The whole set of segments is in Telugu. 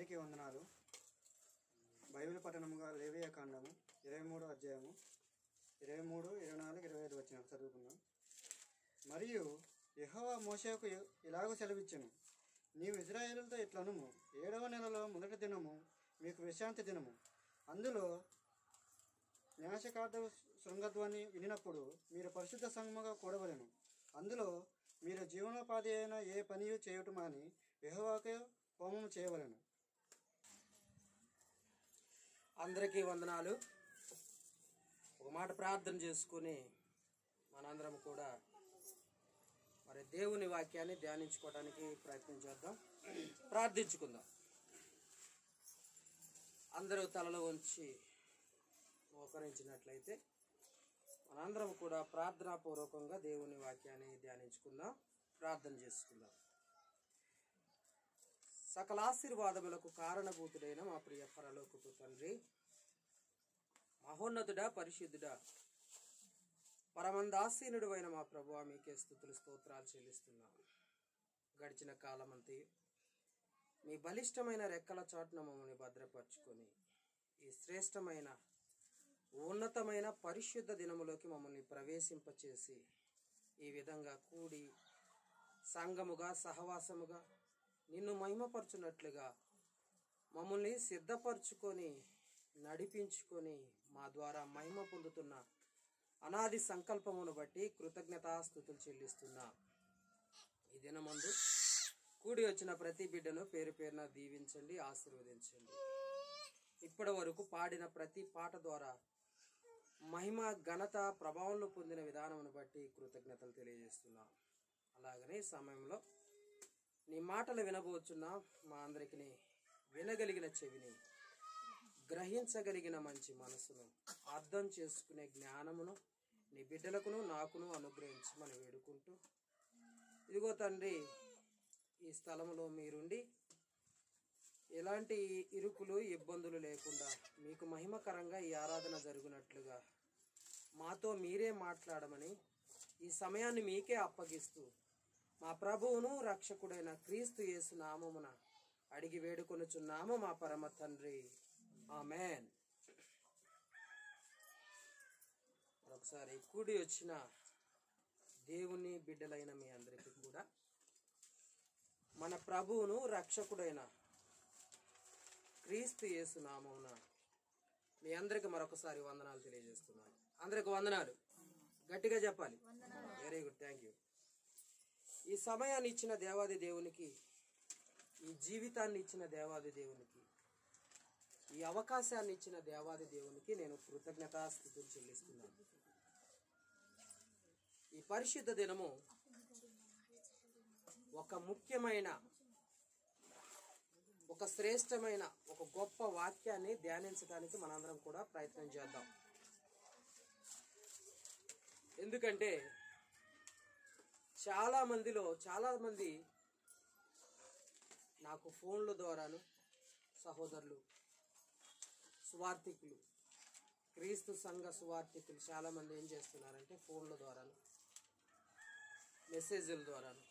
అందరికీ వందనాలు బైబిల్ పఠనముగా లేవియ కాండము ఇరవై మూడో అధ్యాయము ఇరవై మూడు ఇరవై నాలుగు ఇరవై ఐదు వచ్చిన చదువుకుందాం మరియు యెహోవా మోషేకు ఇలాగ సెలవిచ్చెను నీవు ఇజ్రాయేలులతో ఇట్లనుము ఏడవ నెలలో మొదటి దినము మీకు విశ్రాంతి దినము అందులో న్యాసకార్థ శృంగధ్వని వినినప్పుడు మీరు పరిశుద్ధ సంఘముగా కూడవలెను అందులో మీరు జీవనోపాధి అయిన ఏ పని చేయటం అని యెహోవాకే హోమం చేయవలెను అందరికీ వందనాలు ఒక మాట ప్రార్థన చేసుకుని మనందరం కూడా మరి దేవుని వాక్యాన్ని ధ్యానించుకోవడానికి ప్రయత్నం చేద్దాం ప్రార్థించుకుందాం అందరూ తలలో ఉంచి మోకరించినట్లయితే మనందరం కూడా ప్రార్థనాపూర్వకంగా దేవుని వాక్యాన్ని ధ్యానించుకుందాం ప్రార్థన చేసుకుందాం సకల ఆశీర్వాదములకు కారణభూతుడైన మా ప్రియ పరలోకపు తండ్రి మహోన్నతుడా పరిశుద్ధుడా పరమందాసీనుడు అయిన మా ప్రభు మీకే స్థుతులు స్తోత్రాలు చెల్లిస్తున్నాం గడిచిన కాలమంతి మీ బలిష్టమైన రెక్కల చాటున మమ్మల్ని భద్రపరుచుకొని ఈ శ్రేష్టమైన ఉన్నతమైన పరిశుద్ధ దినములోకి మమ్మల్ని ప్రవేశింపచేసి ఈ విధంగా కూడి సంఘముగా సహవాసముగా నిన్ను మహిమపరచున్నట్లుగా మమ్మల్ని సిద్ధపరచుకొని నడిపించుకొని మా ద్వారా మహిమ పొందుతున్న అనాది సంకల్పమును బట్టి కృతజ్ఞతాస్థుతులు చెల్లిస్తున్నా ఈ దినమందు కూడి వచ్చిన ప్రతి బిడ్డను పేరు పేరున దీవించండి ఆశీర్వదించండి ఇప్పటి వరకు పాడిన ప్రతి పాట ద్వారా మహిమ ఘనత ప్రభావంలో పొందిన విధానమును బట్టి కృతజ్ఞతలు తెలియజేస్తున్నాం అలాగనే ఈ సమయంలో నీ మాటలు వినబోచున్నా మా అందరికి వినగలిగిన చెవిని గ్రహించగలిగిన మంచి మనసును అర్థం చేసుకునే జ్ఞానమును నీ బిడ్డలకును నాకును అనుగ్రహించమని వేడుకుంటూ ఇదిగో తండ్రి ఈ స్థలంలో మీరుండి ఎలాంటి ఇరుకులు ఇబ్బందులు లేకుండా మీకు మహిమకరంగా ఈ ఆరాధన జరుగునట్లుగా మాతో మీరే మాట్లాడమని ఈ సమయాన్ని మీకే అప్పగిస్తూ మా ప్రభువును రక్షకుడైన క్రీస్తు యేసు నామమున అడిగి వేడుకొనుచున్నాము మా పరమ తండ్రి ఆమెన్ మరొకసారి కూడి వచ్చిన దేవుని బిడ్డలైన మీ అందరికీ కూడా మన ప్రభువును రక్షకుడైన క్రీస్తు యేసు నామమున మీ అందరికి మరొకసారి వందనాలు తెలియజేస్తున్నాను అందరికి వందనాలు గట్టిగా చెప్పాలి వెరీ గుడ్ థ్యాంక్ యూ ఈ సమయాన్ని ఇచ్చిన దేవాది దేవునికి ఈ జీవితాన్ని ఇచ్చిన దేవాది దేవునికి ఈ అవకాశాన్ని ఇచ్చిన దేవాది దేవునికి నేను కృతజ్ఞతాస్థితులు చెల్లిస్తున్నాను ఈ పరిశుద్ధ దినము ఒక ముఖ్యమైన ఒక శ్రేష్టమైన ఒక గొప్ప వాక్యాన్ని ధ్యానించడానికి మనందరం కూడా ప్రయత్నం చేద్దాం ఎందుకంటే చాలా మందిలో చాలా మంది నాకు ఫోన్ల ద్వారాను సహోదరులు సువార్థికులు క్రీస్తు సంఘ సువార్థికులు చాలా మంది ఏం చేస్తున్నారంటే ఫోన్ల ద్వారాను మెసేజ్ల ద్వారాను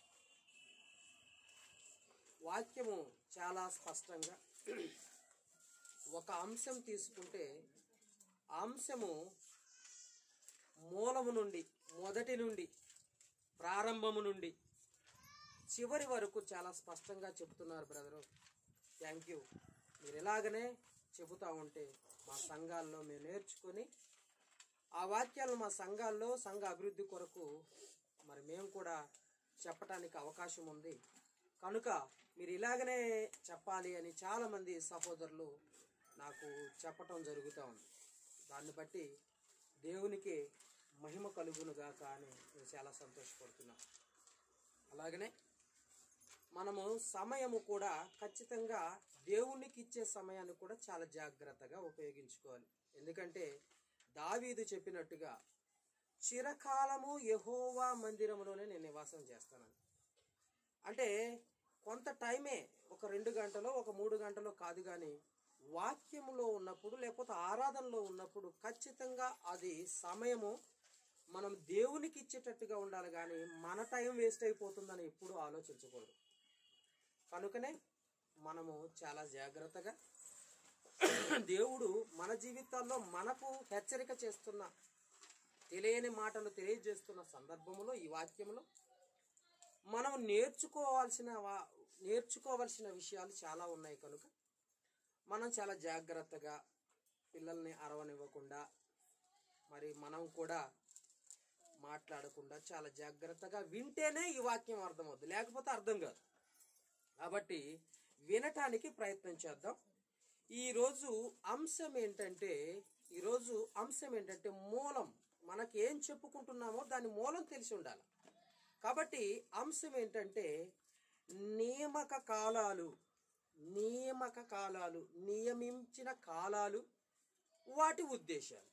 వాక్యము చాలా స్పష్టంగా ఒక అంశం తీసుకుంటే ఆ అంశము మూలము నుండి మొదటి నుండి ప్రారంభము నుండి చివరి వరకు చాలా స్పష్టంగా చెబుతున్నారు బ్రదరు థ్యాంక్ యూ మీరు ఇలాగనే చెబుతూ ఉంటే మా సంఘాల్లో మేము నేర్చుకొని ఆ వాక్యాలు మా సంఘాల్లో సంఘ అభివృద్ధి కొరకు మరి మేము కూడా చెప్పటానికి అవకాశం ఉంది కనుక మీరు ఇలాగనే చెప్పాలి అని చాలామంది సహోదరులు నాకు చెప్పటం జరుగుతూ ఉంది దాన్ని బట్టి దేవునికి మహిమ కలుగునుగాక అని నేను చాలా సంతోషపడుతున్నా అలాగనే మనము సమయము కూడా ఖచ్చితంగా దేవునికి ఇచ్చే సమయాన్ని కూడా చాలా జాగ్రత్తగా ఉపయోగించుకోవాలి ఎందుకంటే దావీదు చెప్పినట్టుగా చిరకాలము యహోవా మందిరంలోనే నేను నివాసం చేస్తానని అంటే కొంత టైమే ఒక రెండు గంటలో ఒక మూడు గంటలో కాదు కానీ వాక్యములో ఉన్నప్పుడు లేకపోతే ఆరాధనలో ఉన్నప్పుడు ఖచ్చితంగా అది సమయము మనం దేవునికి ఇచ్చేటట్టుగా ఉండాలి కానీ మన టైం వేస్ట్ అయిపోతుందని ఎప్పుడూ ఆలోచించకూడదు కనుకనే మనము చాలా జాగ్రత్తగా దేవుడు మన జీవితాల్లో మనకు హెచ్చరిక చేస్తున్న తెలియని మాటలు తెలియజేస్తున్న సందర్భంలో ఈ వాక్యంలో మనం నేర్చుకోవాల్సిన వా- నేర్చుకోవాల్సిన విషయాలు చాలా ఉన్నాయి కనుక మనం చాలా జాగ్రత్తగా పిల్లల్ని అరవనివ్వకుండా మరి మనం కూడా మాట్లాడకుండా చాలా జాగ్రత్తగా వింటేనే ఈ వాక్యం అర్థమవుతుంది లేకపోతే అర్థం కాదు కాబట్టి వినటానికి ప్రయత్నం చేద్దాం ఈరోజు అంశం ఏంటంటే ఈరోజు అంశం ఏంటంటే మూలం మనకి ఏం చెప్పుకుంటున్నామో దాని మూలం తెలిసి ఉండాలి కాబట్టి అంశం ఏంటంటే నియామక కాలాలు నియామక కాలాలు నియమించిన కాలాలు వాటి ఉద్దేశాలు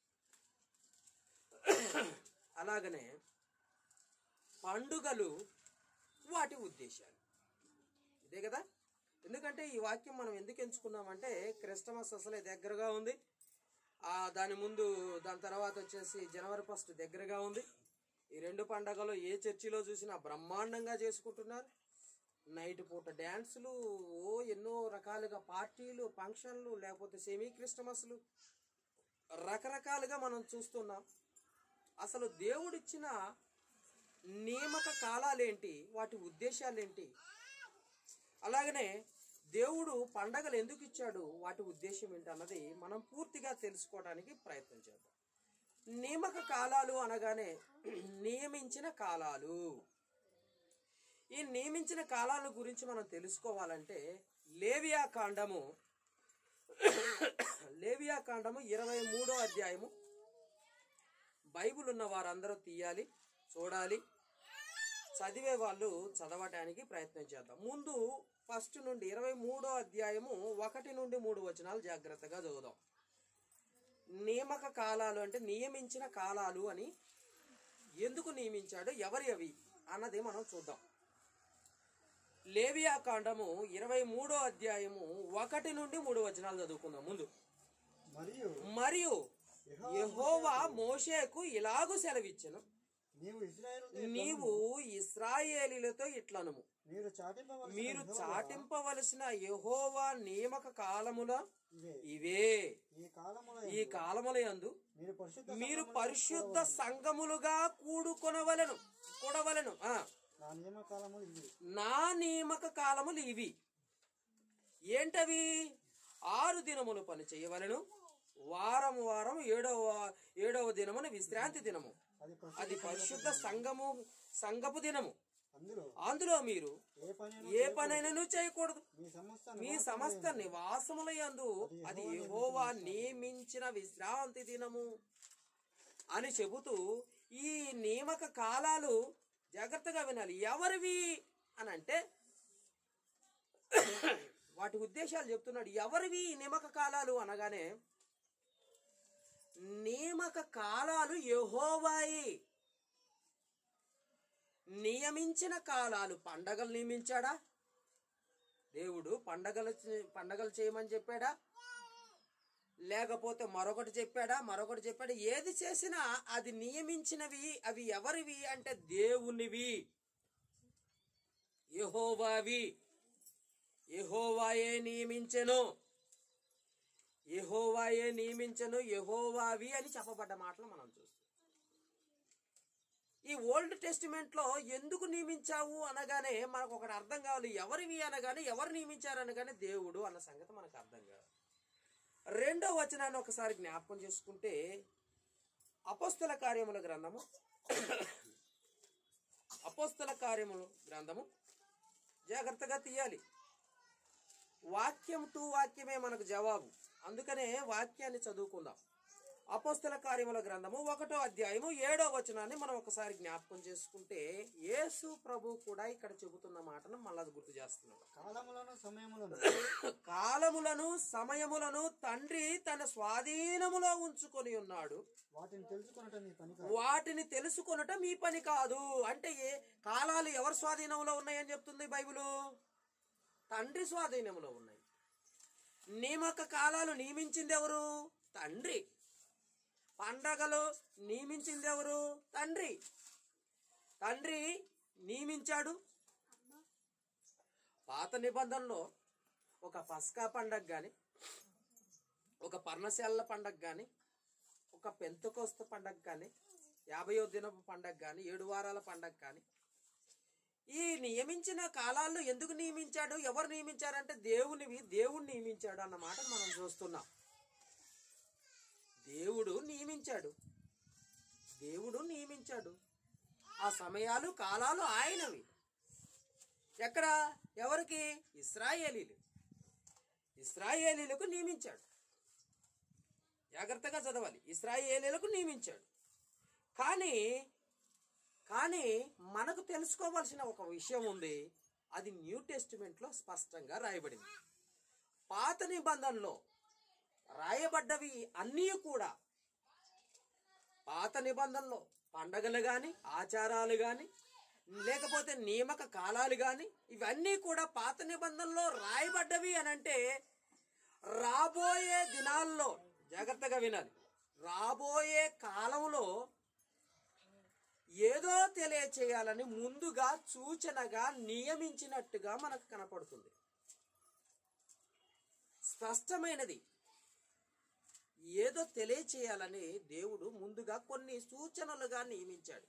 అలాగనే పండుగలు వాటి ఉద్దేశాలు ఇదే కదా ఎందుకంటే ఈ వాక్యం మనం ఎందుకు ఎంచుకున్నామంటే క్రిస్టమస్ అసలే దగ్గరగా ఉంది ఆ దాని ముందు దాని తర్వాత వచ్చేసి జనవరి ఫస్ట్ దగ్గరగా ఉంది ఈ రెండు పండగలు ఏ చర్చిలో చూసినా బ్రహ్మాండంగా చేసుకుంటున్నారు నైట్ పూట డ్యాన్సులు ఓ ఎన్నో రకాలుగా పార్టీలు ఫంక్షన్లు లేకపోతే సెమీ క్రిస్టమస్లు రకరకాలుగా మనం చూస్తున్నాం అసలు దేవుడిచ్చిన నియామక కాలాలేంటి వాటి ఉద్దేశాలేంటి అలాగనే దేవుడు పండగలు ఎందుకు ఇచ్చాడు వాటి ఉద్దేశం ఏంటి అన్నది మనం పూర్తిగా తెలుసుకోవడానికి ప్రయత్నం చేద్దాం నియామక కాలాలు అనగానే నియమించిన కాలాలు ఈ నియమించిన కాలాల గురించి మనం తెలుసుకోవాలంటే లేవియా కాండము లేవియా కాండము ఇరవై మూడో అధ్యాయము బైబిల్ ఉన్న వారందరూ తీయాలి చూడాలి చదివే వాళ్ళు చదవటానికి ప్రయత్నం చేద్దాం ముందు ఫస్ట్ నుండి ఇరవై మూడో అధ్యాయము ఒకటి నుండి మూడు వచనాలు జాగ్రత్తగా చదువుదాం నియామక కాలాలు అంటే నియమించిన కాలాలు అని ఎందుకు నియమించాడు ఎవరి అవి అన్నది మనం చూద్దాం లేవియా కాండము ఇరవై మూడో అధ్యాయము ఒకటి నుండి మూడు వచనాలు చదువుకుందాం ముందు మరియు మరియు యెహోవా మోషేకు ఇలాగు సెలవిచ్చెను నీవు ఇజ్రాయేలు నీవు ఇస్రాయేలీలతో ఇట్లనుము మీరు చాటింపవలసిన మీరు యెహోవా చాటింపవలసిన యెహోవా నియామక కాలముల ఇవే ఇవే ఈ కాలముల ఈ కాలముల యందు మీరు పరిశుద్ధ మీరు సంఘములను పరిశుద్ధ సంఘములుగా కూడుకొనవలెను కూడవలెను ఆ నా నియమ కాలములు ఇవి నా నియామక కాలములు ఇవి ఏంటవి ఆరు దినములు పని చేయవలెను వారం వారం ఏడవ ఏడవ దినమున విశ్రాంతి దినము అది అది పరిశుద్ధ సంఘము సంఘపు దినము అందులో అందులో మీరు ఏ పని ఏ పనైనను చేయకూడదు మీ సమస్త మీ సమస్త నివాసముల యందు అది యెహోవా నియమించిన విశ్రాంతి దినము అని చెబుతూ ఈ నియామక కాలాలు జాగ్రత్తగా వినాలి ఎవరివి అని అంటే వాటి ఉద్దేశాలు చెప్తున్నాడు ఎవరివి ఈ నియామక కాలాలు అనగానే నియామక కాలాలు యెహోవాయి నియమించిన కాలాలు పండగలు నియమించాడా దేవుడు పండగలు చే- పండగలు చేయమని చెప్పాడా లేకపోతే మరొకటి చెప్పాడా మరొకటి చెప్పాడా ఏది చేసినా అది నియమించినవి అవి ఎవరివి అంటే దేవునివి యెహోవావి యెహోవాయే నియమించెను యెహోవాయే నియమించెను యెహోవావి అని చెప్పబడ్డ మాటలు మనం చూస్తాం ఈ ఓల్డ్ టెస్టిమెంట్ లో ఎందుకు నియమించావు అనగానే మనకు ఒకటి అర్థం కావాలి ఎవరివి అనగానే ఎవరు నియమించారు అనగానే దేవుడు అన్న సంగతి మనకు అర్థం కావాలి రెండో వచనాన్ని ఒకసారి జ్ఞాపకం చేసుకుంటే అపోస్తల కార్యముల గ్రంథము అపోస్తల కార్యములు గ్రంథము జాగ్రత్తగా తీయాలి వాక్యం టు వాక్యమే మనకు జవాబు అందుకనే వాక్యాన్ని చదువుకుందాం అపోస్తల కార్యముల గ్రంథము ఒకటో అధ్యాయము ఏడో వచనాన్ని మనం ఒకసారి జ్ఞాపకం చేసుకుంటే యేసు ప్రభు కూడా ఇక్కడ చెబుతున్న మాటను మళ్ళీ గుర్తు చేస్తున్నాడు కాలములను సమయములను కాలములను సమయములను తండ్రి తన స్వాధీనములో ఉంచుకొని ఉన్నాడు వాటిని తెలుసుకొనటం నీ పని కాదు వాటిని తెలుసుకొనటం మీ పని కాదు అంటే ఏ కాలాలు ఎవరి స్వాధీనంలో ఉన్నాయని చెప్తుంది బైబిలు తండ్రి స్వాధీనంలో ఉన్నాయి నియమక కాలాలు నియమించింది ఎవరు తండ్రి పండగలు నియమించింది ఎవరు తండ్రి తండ్రి నియమించాడు పాత నిబంధనలో ఒక పస్కా పండగ కానీ ఒక పర్ణశాల పండగ కానీ ఒక పెంతకోస్త పండగ కానీ యాభయో దినపు పండగ కానీ ఏడు వారాల పండగ కానీ ఈ నియమించిన కాలాల్లో ఎందుకు నియమించాడు ఎవరు నియమించారంటే దేవునివి దేవుడు నియమించాడు అన్న మాట మనం చూస్తున్నాం దేవుడు నియమించాడు దేవుడు నియమించాడు ఆ సమయాలు కాలాలు ఆయనవి ఎక్కడ ఎవరికి ఇస్రాయేలీలు ఇస్రాయేలీలకు నియమించాడు జాగ్రత్తగా చదవాలి ఇస్రాయేలీలకు నియమించాడు కానీ కానీ మనకు తెలుసుకోవాల్సిన ఒక విషయం ఉంది అది న్యూ టెస్టిమెంట్లో స్పష్టంగా రాయబడింది పాత నిబంధనలో రాయబడ్డవి అన్నీ కూడా పాత నిబంధనలో పండగలు కానీ ఆచారాలు కానీ లేకపోతే నియామక కాలాలు కానీ ఇవన్నీ కూడా పాత నిబంధనలో రాయబడ్డవి అని అంటే రాబోయే దినాల్లో జాగ్రత్తగా వినాలి రాబోయే కాలంలో ఏదో తెలియచేయాలని ముందుగా సూచనగా నియమించినట్టుగా మనకు కనపడుతుంది స్పష్టమైనది ఏదో తెలియచేయాలని దేవుడు ముందుగా కొన్ని సూచనలుగా నియమించాడు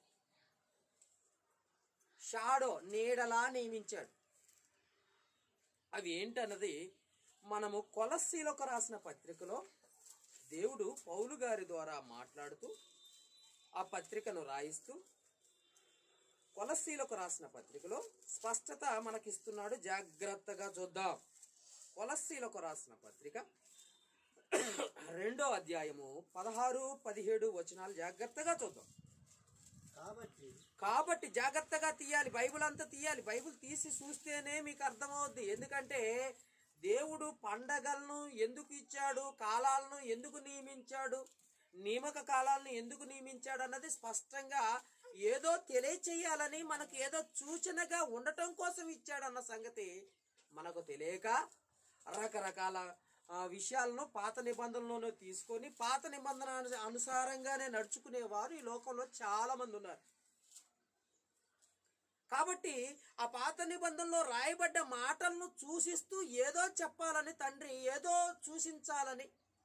షాడో నీడలా నియమించాడు అవి ఏంటన్నది మనము కొలస్సీలకు రాసిన పత్రికలో దేవుడు పౌలు గారి ద్వారా మాట్లాడుతూ ఆ పత్రికను రాయిస్తూ కొలస్సీలకు రాసిన పత్రికలో స్పష్టత మనకిస్తున్నాడు జాగ్రత్తగా చూద్దాం కొలస్సీలకు రాసిన పత్రిక రెండో అధ్యాయము పదహారు పదిహేడు వచనాలు జాగ్రత్తగా చూద్దాం కాబట్టి కాబట్టి జాగ్రత్తగా తీయాలి బైబిల్ అంతా తీయాలి బైబిల్ తీసి చూస్తేనే మీకు అర్థమవుద్ది ఎందుకంటే దేవుడు పండగలను ఎందుకు ఇచ్చాడు కాలాలను ఎందుకు నియమించాడు నియమక కాలాలను ఎందుకు నియమించాడు అన్నది స్పష్టంగా ఏదో తెలియచేయాలని మనకు ఏదో సూచనగా ఉండటం కోసం ఇచ్చాడన్న సంగతి మనకు తెలియక రకరకాల ఆ, విషయాలను పాత నిబంధనలోనే తీసుకొని పాత నిబంధన అను- అనుసారంగానే నడుచుకునేవారు ఈ లోకంలో చాలా మంది ఉన్నారు కాబట్టి ఆ పాత నిబంధనలో రాయబడ్డ మాటలను చూసిస్తూ ఏదో చెప్పాలని తండ్రి ఏదో సూచించాలని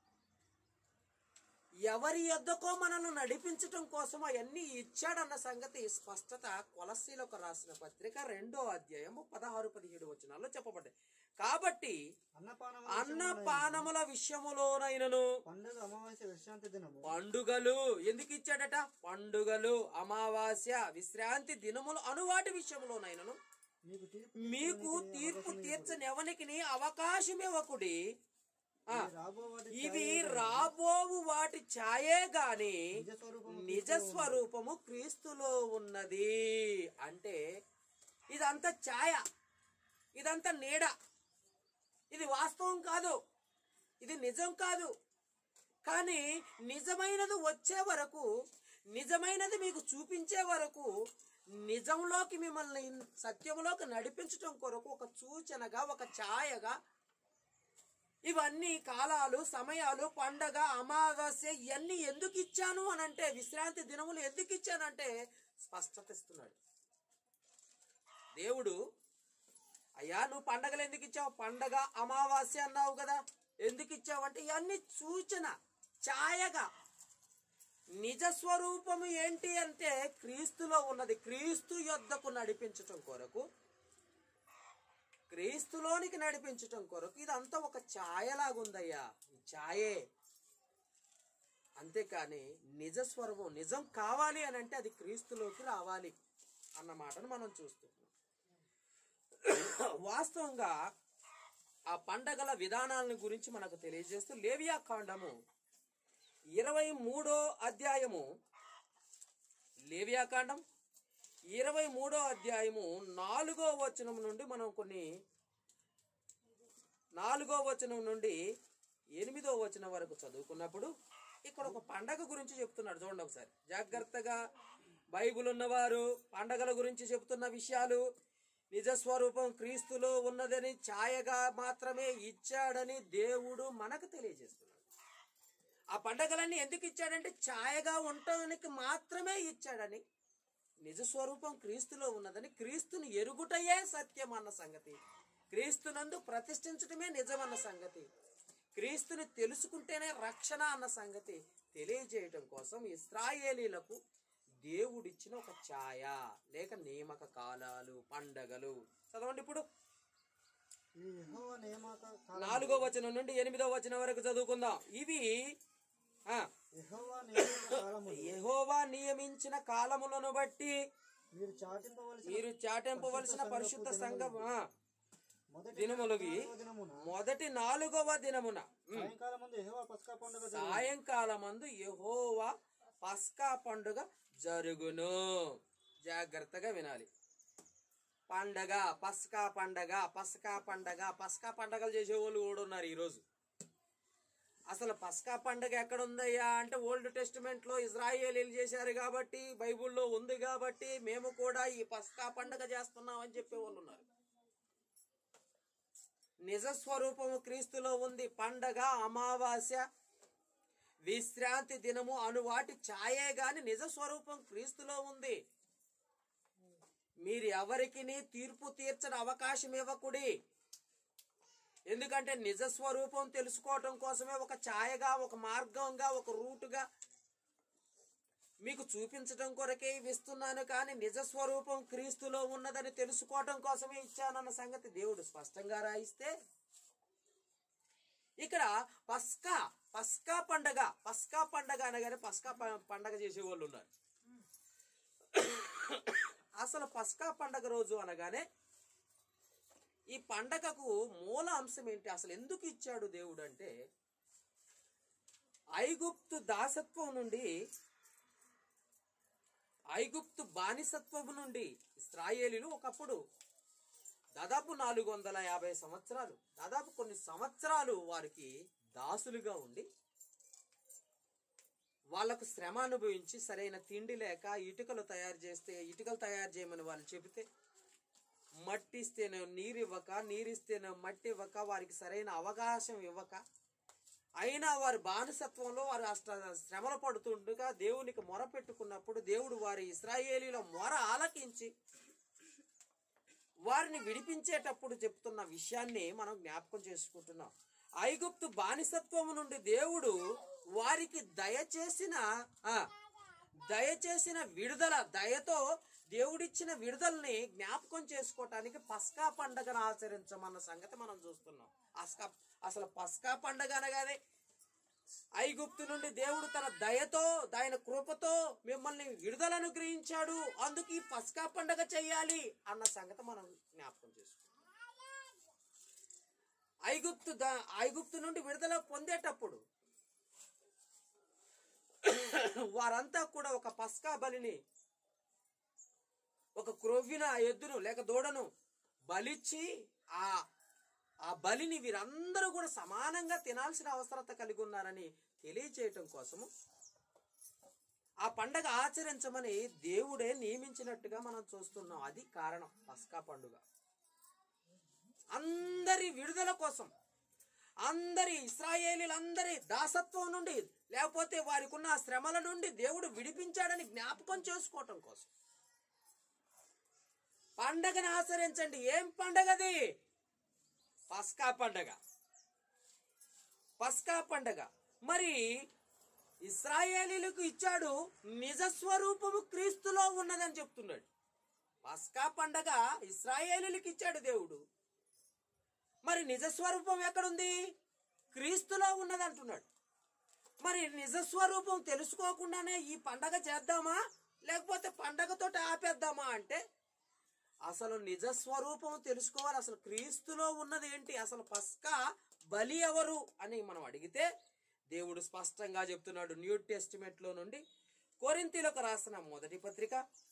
ఎవరి యొద్దకో మనల్ని నడిపించటం కోసం అవన్నీ ఇచ్చాడన్న సంగతి స్పష్టత కొలసీలకు రాసిన పత్రిక రెండో అధ్యాయము పదహారు పదిహేడు వచనాల్లో చెప్పబడ్డాయి కాబట్టి అన్నపానం అన్నపానముల విషయములోనైనను పండుగ అమావాస్య విశ్రాంతి దినము పండుగలు ఎందుకు ఇచ్చాడట పండుగలు అమావాస్య విశ్రాంతి దినములు అనువాటి విషయంలోనైనను మీకు తీర్పు మీకు తీర్పు తీర్చనివ్వనికి అవకాశం ఇవ్వకుడి ఆ, రాబోవాటి ఇవి రాబోవు వాటి ఛాయే గాని నిజ స్వరూపము నిజ స్వరూపము క్రీస్తులో ఉన్నది అంటే ఇదంతా ఛాయ ఇదంతా నీడ ఇది వాస్తవం కాదు ఇది నిజం కాదు కానీ నిజమైనది వచ్చే వరకు నిజమైనది మీకు చూపించే వరకు నిజంలోకి మిమ్మల్ని సత్యంలోకి నడిపించటం కొరకు ఒక సూచనగా ఒక ఛాయగా ఇవన్నీ కాలాలు సమయాలు పండగ అమావాస్య ఇవన్నీ ఎందుకు ఇచ్చాను అని అంటే విశ్రాంతి దినములు ఎందుకు ఇచ్చానంటే స్పష్టత ఇస్తున్నాడు దేవుడు అయ్యా నువ్వు పండగలు ఎందుకు ఇచ్చావు పండగ అమావాస్య అన్నావు కదా ఎందుకు ఇచ్చావు అంటే ఇవన్నీ సూచన ఛాయగా నిజ స్వరూపము ఏంటి అంటే క్రీస్తులో ఉన్నది క్రీస్తు యొద్దకు నడిపించటం కొరకు క్రీస్తులోనికి నడిపించటం కొరకు ఇదంతా ఒక ఛాయలాగుందయ్యా ఈ ఛాయే అంతేకాని నిజ స్వరూపం నిజం కావాలి అని అంటే అది క్రీస్తులోకి రావాలి అన్న మాటను మనం చూస్తున్నాం వాస్తవంగా ఆ పండగల విధానాలను గురించి మనకు తెలియజేస్తూ లేవియా కాండము ఇరవై మూడో అధ్యాయము లేవియా కాండం ఇరవై మూడో అధ్యాయము నాలుగో వచనం నుండి మనం కొన్ని నాలుగో వచనం నుండి ఎనిమిదో వచనం వరకు చదువుకున్నప్పుడు ఇక్కడ ఒక పండగ గురించి చెప్తున్నాడు చూడండి ఒకసారి జాగ్రత్తగా బైబిల్ ఉన్నవారు పండగల గురించి చెప్తున్న విషయాలు నిజ స్వరూపం క్రీస్తులో ఉన్నదని ఛాయగా మాత్రమే ఇచ్చాడని దేవుడు మనకు తెలియజేస్తున్నాడు ఆ పండగలన్నీ ఎందుకు ఇచ్చాడంటే ఛాయగా ఉండటానికి మాత్రమే ఇచ్చాడని నిజ స్వరూపం క్రీస్తులో ఉన్నదని క్రీస్తుని ఎరుగుటయే సత్యం అన్న సంగతి క్రీస్తునందు ప్రతిష్ఠించడమే నిజమన్న సంగతి క్రీస్తుని తెలుసుకుంటేనే రక్షణ అన్న సంగతి తెలియజేయటం కోసం ఇస్రాయేలీలకు దేవుడిచ్చిన ఒక ఛాయ లేక నియామక కాలాలు పండగలు చదవండి ఇప్పుడు ఈ యెహోవా నియామక కాలం నాలుగో వచనం నుండి ఎనిమిదో వచనం వరకు చదువుకుందాం ఇవి ఆ యెహోవా నియామక కాలము యెహోవా నియమించిన కాలములను బట్టి మీరు చాటింపవలసిన మీరు చాటింపవలసిన పరిశుద్ధ సంఘం ఆ, మొదటి దినములకి నాలుగవ దినమున మొదటి నాలుగవ దినమున ఉమ్, సాయంకాలం ముందు యెహోవా పస్కా పండుగ జరుగును. సాయంకాలమందు యెహోవా పస్కా పండుగ జరుగును జాగ్రత్తగా వినాలి పండగ పస్కా పండగ పస్కా పండగ పస్కా పండగలు చేసేవాళ్ళు కూడా ఉన్నారు ఈరోజు అసలు పస్కా పండగ ఎక్కడ ఉందయ్యా అంటే ఓల్డ్ టెస్టిమెంట్ లో ఇజ్రాయేలీలు చేశారు కాబట్టి బైబిల్లో ఉంది కాబట్టి మేము కూడా ఈ పస్కా పండగ చేస్తున్నాం అని చెప్పే వాళ్ళు ఉన్నారు నిజ స్వరూపము క్రీస్తులో ఉంది పండగ అమావాస్య విశ్రాంతి దినము అను వాటి ఛాయే గాని నిజ స్వరూపం క్రీస్తులో ఉంది మీరు ఎవరికి తీర్పు తీర్చని అవకాశం ఇవ్వకుడి ఎందుకంటే నిజ స్వరూపం తెలుసుకోవటం కోసమే ఒక ఛాయగా ఒక మార్గంగా ఒక రూటుగా మీకు చూపించడం కొరకే ఇవి ఇస్తున్నాను కానీ నిజ స్వరూపం క్రీస్తులో ఉన్నదని తెలుసుకోవటం కోసమే ఇచ్చానన్న సంగతి దేవుడు స్పష్టంగా రాయిస్తే ఇక్కడ పస్కా పస్కా పండగ పస్కా పండగ అనగానే పస్కా ప- పండగ చేసే వాళ్ళు ఉన్నారు అసలు పస్కా పండగ రోజు అనగానే ఈ పండగకు మూల అంశం ఏంటి అసలు ఎందుకు ఇచ్చాడు దేవుడు అంటే ఐగుప్తు దాసత్వం నుండి ఐగుప్తు బానిసత్వము నుండి ఇస్రాయేలీలు ఒకప్పుడు దాదాపు నాలుగు వందల యాభై సంవత్సరాలు దాదాపు కొన్ని సంవత్సరాలు వారికి దాసులుగా ఉండి వాళ్లకు శ్రమ అనుభవించి సరైన తిండి లేక ఇటుకలు తయారు చేస్తే ఇటుకలు తయారు చేయమని వాళ్ళు చెబితే మట్టి ఇస్తేనే నీరు ఇవ్వక నీరు ఇస్తేనే మట్టి ఇవ్వక వారికి సరైన అవకాశం ఇవ్వక అయినా వారి బానిసత్వంలో వారు అష్ట శ్రమలు పడుతుండగా దేవునికి మొర పెట్టుకున్నప్పుడు దేవుడు వారి ఇస్రాయేలీల మొర ఆలకించి వారిని విడిపించేటప్పుడు చెప్తున్న విషయాన్ని మనం జ్ఞాపకం చేసుకుంటున్నాం ఐగుప్తు బానిసత్వము నుండి దేవుడు వారికి దయచేసిన ఆ, దయచేసిన విడుదల దయతో దేవుడిచ్చిన విడుదలని జ్ఞాపకం చేసుకోవటానికి పస్కా పండగను ఆచరించమన్న సంగతి మనం చూస్తున్నాం అస్కా అసలు పస్కా పండగ అనగానే ఐగుప్తు నుండి దేవుడు తన దయతో ఆయన కృపతో మిమ్మల్ని విడుదలను గ్రహించాడు అందుకు ఈ పస్కా పండగ చెయ్యాలి అన్న సంగతి మనం జ్ఞాపకం చేసుకుంటాం ఐగుప్తు ద- ఐగుప్తు నుండి విడుదల పొందేటప్పుడు వారంతా కూడా ఒక పస్కా బలిని ఒక క్రొవ్విన ఎద్దును లేక దూడను బలిచ్చి ఆ ఆ బలిని వీరందరూ కూడా సమానంగా తినాల్సిన అవసరత కలిగి ఉన్నారని తెలియచేయటం కోసము ఆ పండగ ఆచరించమని దేవుడే నియమించినట్టుగా మనం చూస్తున్నాం అది కారణం పస్కా పండుగ అందరి విడుదల కోసం అందరి ఇస్రాయేలీలందరి దాసత్వం నుండి లేకపోతే వారికి ఉన్న ఆ శ్రమల నుండి దేవుడు విడిపించాడని జ్ఞాపకం చేసుకోవటం కోసం పండగని ఆచరించండి ఏం పండగది పస్కా పండగ పస్కా పండగ మరి ఇస్రాయేలీలకు ఇచ్చాడు నిజ స్వరూపము క్రీస్తులో ఉన్నదని చెప్తున్నాడు పస్కా పండగ ఇస్రాయేలీలకు ఇచ్చాడు దేవుడు మరి నిజ స్వరూపం ఎక్కడుంది క్రీస్తులో ఉన్నది అంటున్నాడు మరి నిజ స్వరూపం తెలుసుకోకుండానే ఈ పండగ చేద్దామా లేకపోతే పండగతో ఆపేద్దామా అంటే అసలు నిజ స్వరూపం తెలుసుకోవాలి అసలు క్రీస్తులో ఉన్నది ఏంటి అసలు పస్కా బలి ఎవరు అని మనం అడిగితే దేవుడు స్పష్టంగా చెప్తున్నాడు న్యూ టెస్టిమెంట్ లో నుండి కొరింతీలకు రాసిన మొదటి పత్రిక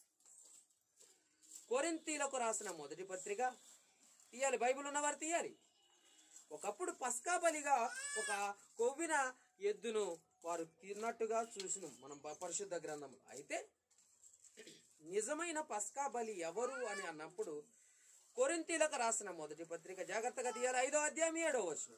కొరింతీలకు రాసిన మొదటి పత్రిక తీయాలి బైబిల్ ఉన్నవారు తీయాలి ఒకప్పుడు పస్కా బలిగా ఒక కొవ్విన ఎద్దును వారు తిన్నట్టుగా చూసినాం మనం ప- పరిశుద్ధ గ్రంథంలో అయితే నిజమైన పస్కా బలి ఎవరు అని అన్నప్పుడు కొరింతీలకు రాసిన మొదటి పత్రిక జాగ్రత్తగా తీయాలి ఐదో అధ్యాయం ఏడో వచనం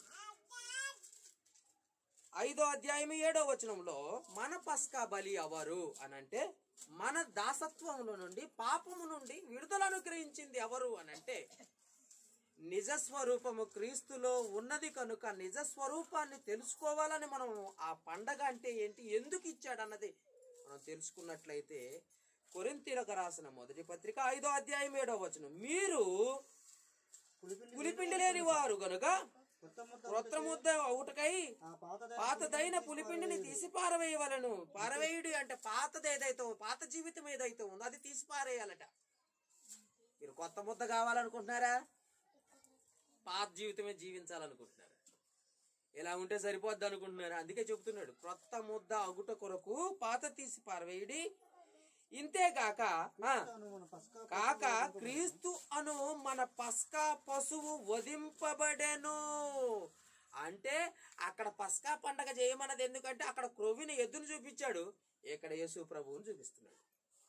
ఐదో అధ్యాయం ఏడో వచనంలో మన పస్కా బలి ఎవరు అని అంటే మన దాసత్వముల నుండి పాపము నుండి విడుదల అనుగ్రహించింది ఎవరు అని అంటే నిజ స్వరూపము క్రీస్తులో ఉన్నది కనుక నిజ స్వరూపాన్ని తెలుసుకోవాలని మనం ఆ పండగ అంటే ఏంటి ఎందుకు ఇచ్చాడు అన్నది మనం తెలుసుకున్నట్లయితే కొరింతీలకు రాసిన మొదటి పత్రిక ఐదో అధ్యాయం ఏడో వచనం మీరు పులిపిండి పులిపిండి లేని వారు గనుక కొత్త ముద్ద క్రొత్త ముద్ద ఒకటకై ఆ పాతదైన పాతదైన పులిపిండిని తీసి పారవేయవలను పారవేయుడి అంటే పాతది ఏదైతే ఉందో, పాత జీవితం ఏదైతే ఉందో అది తీసి పారేయాలట మీరు కొత్త ముద్ద కావాలనుకుంటున్నారా పాత జీవితమే జీవించాలనుకుంటున్నారా ఇలా ఉంటే సరిపోద్ది అనుకుంటున్నారా అందుకే చెప్తున్నాడు క్రొత్త ముద్ద అగుట కొరకు పాత తీసి పారవేయుడి ఇంతేకాక ఆ, తాను మన పస్కా కాక క్రీస్తు అను మన పస్కా పశువు వధింపబడెను అంటే అక్కడ పస్కా పండగ చేయమన్నది ఎందుకంటే అక్కడ క్రొవ్విన ఎద్దును చూపించాడు ఇక్కడ యేసు ప్రభువుని చూపిస్తున్నాడు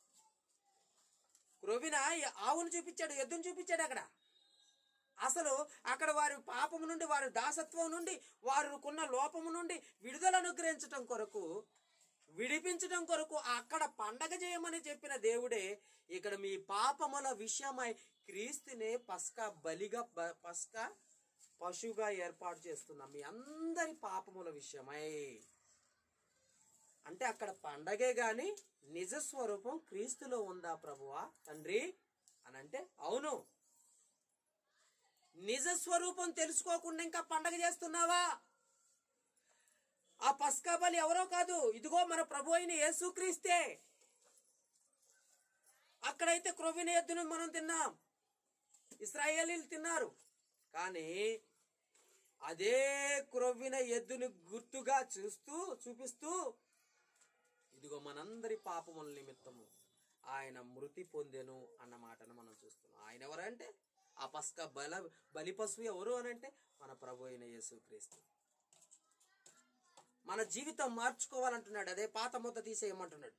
క్రొవిన ఆవును చూపించాడు ఎద్దును చూపించాడు అక్కడ అసలు అక్కడ వారి పాపము నుండి వారి దాసత్వం నుండి వారికున్న లోపము నుండి విడుదల అనుగ్రహించటం కొరకు విడిపించడం కొరకు అక్కడ పండగ చేయమని చెప్పిన దేవుడే ఇక్కడ మీ పాపముల విషయమై క్రీస్తునే పస్కా బలిగా బ- పస్కా పశువుగా ఏర్పాటు చేస్తున్నాం మీ అందరి పాపముల విషయమై అంటే అక్కడ పండగే గాని నిజ స్వరూపం క్రీస్తులో ఉందా ప్రభువా తండ్రి అని అంటే అవును నిజ స్వరూపం తెలుసుకోకుండా ఇంకా పండగ చేస్తున్నావా ఆ పస్కా బలి ఎవరో కాదు ఇదిగో మన ప్రభు అయిన యేసుక్రీస్తే అక్కడైతే క్రొవిన ఎద్దును మనం తిన్నాం ఇస్రాయేలీలు తిన్నారు కానీ అదే క్రొవ్విన ఎద్దుని గుర్తుగా చూస్తూ చూపిస్తూ ఇదిగో మనందరి పాపముల నిమిత్తము ఆయన మృతి పొందెను అన్న మాటను మనం చూస్తున్నాం ఆయన ఎవరంటే ఆ పస్క బల బలి పశువు ఎవరు అని అంటే మన ప్రభు అయిన యేసుక్రీస్తు మన జీవితం మార్చుకోవాలంటున్నాడు అదే పాత ముద్ద తీసేయమంటున్నాడు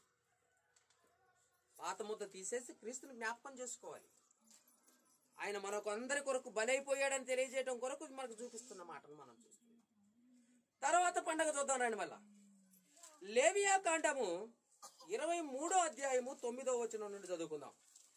పాత ముద్ద తీసేసి క్రీస్తుని జ్ఞాపకం చేసుకోవాలి ఆయన మనకు అందరి కొరకు బలైపోయాడని తెలియజేయడం కొరకు మనకు చూపిస్తున్న మాటను మనం చూస్తున్నాం తర్వాత పండగ చూద్దాం రండి మళ్ళా లేవియా కాండము ఇరవై మూడో అధ్యాయము తొమ్మిదో వచనం నుండి చదువుకుందాం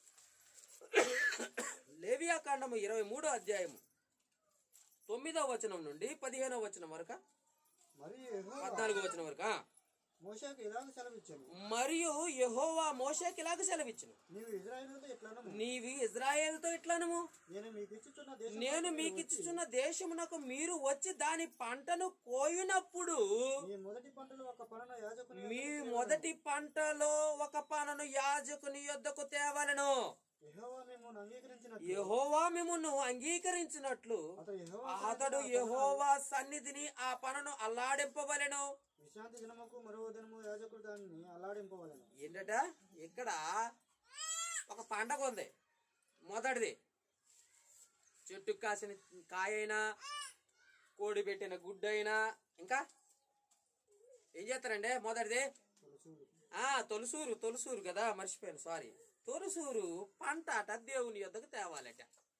లేవియా కాండము ఇరవై మూడో అధ్యాయము తొమ్మిదో వచనం నుండి పదిహేనో వచనం వరకు మరియు యెహోవా పద్నాలుగో వచనం వరకు ఆ. మోషేకు ఇలాగ సెలవిచ్చాను మరియు యెహోవా మోషేకి ఇలాగ సెలవిచ్చును నీవు ఇజ్రాయేలుతో ఎట్లను నీవి ఇజ్రాయేల్తో ఇట్లనము నేను మీకు ఇచ్చుచున్న దేశం నేను మీకు ఇచ్చుచున్న దేశమునకు మీరు వచ్చి దాని పంటను కోయినప్పుడు మీ మొదటి పంటలో ఒక పనున యాజకుని మీ మొదటి పంటలో ఒక పనను యాజకుని యొద్దకు తేవలను యెహోవా మిమ్మల్ని అంగీకరించిన యెహోవా మిమ్మును అంగీకరించినట్లు అతడు యెహోవా అతడు యెహోవా సన్నిధిని ఆ పనను అల్లాడింపవలెను విశ్రాంతి దినముకు మరో దినము యాజకుడు దాన్ని అల్లాడింపవలెను ఏంటట ఇక్కడ ఒక పండగ ఉంది మొదటిది చెట్టుకు కాసిన కాయైనా కోడి పెట్టిన గుడ్డైనా ఇంకా ఏం చేస్తారండి మొదటిది తొలసూలు ఆ తొలసూరు తొలసూరు కదా మర్చిపోయాను సారీ తొలసూరు పంట అట దేవుని యొద్దకు తేవాలట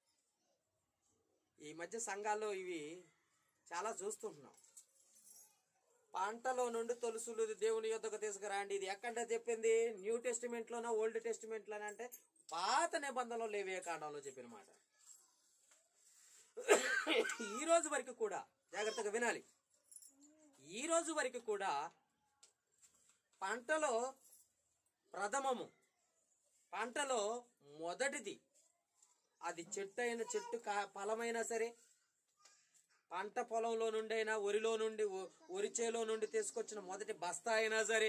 ఈ మధ్య సంఘాల్లో ఇవి చాలా చూస్తుంటున్నాం పంటలో నుండి తొలుసులు దేవుని యొద్దకు తీసుకురండి ఇది ఎక్కడ చెప్పింది న్యూ టెస్టిమెంట్ లోనా ఓల్డ్ టెస్టిమెంట్ లోనా అంటే పాత నిబంధనలో లేవే కాండంలో చెప్పిన మాట ఈ రోజు వరకు కూడా జాగ్రత్తగా వినాలి ఈ రోజు వరకు కూడా పంటలో ప్రథమము పంటలో మొదటిది అది చెట్టు అయిన చెట్టు కా ఫలమైనా సరే పంట పొలంలో నుండి అయినా వరిలో నుండి ఒ- వరి చేలో నుండి తీసుకొచ్చిన మొదటి బస్తా అయినా సరే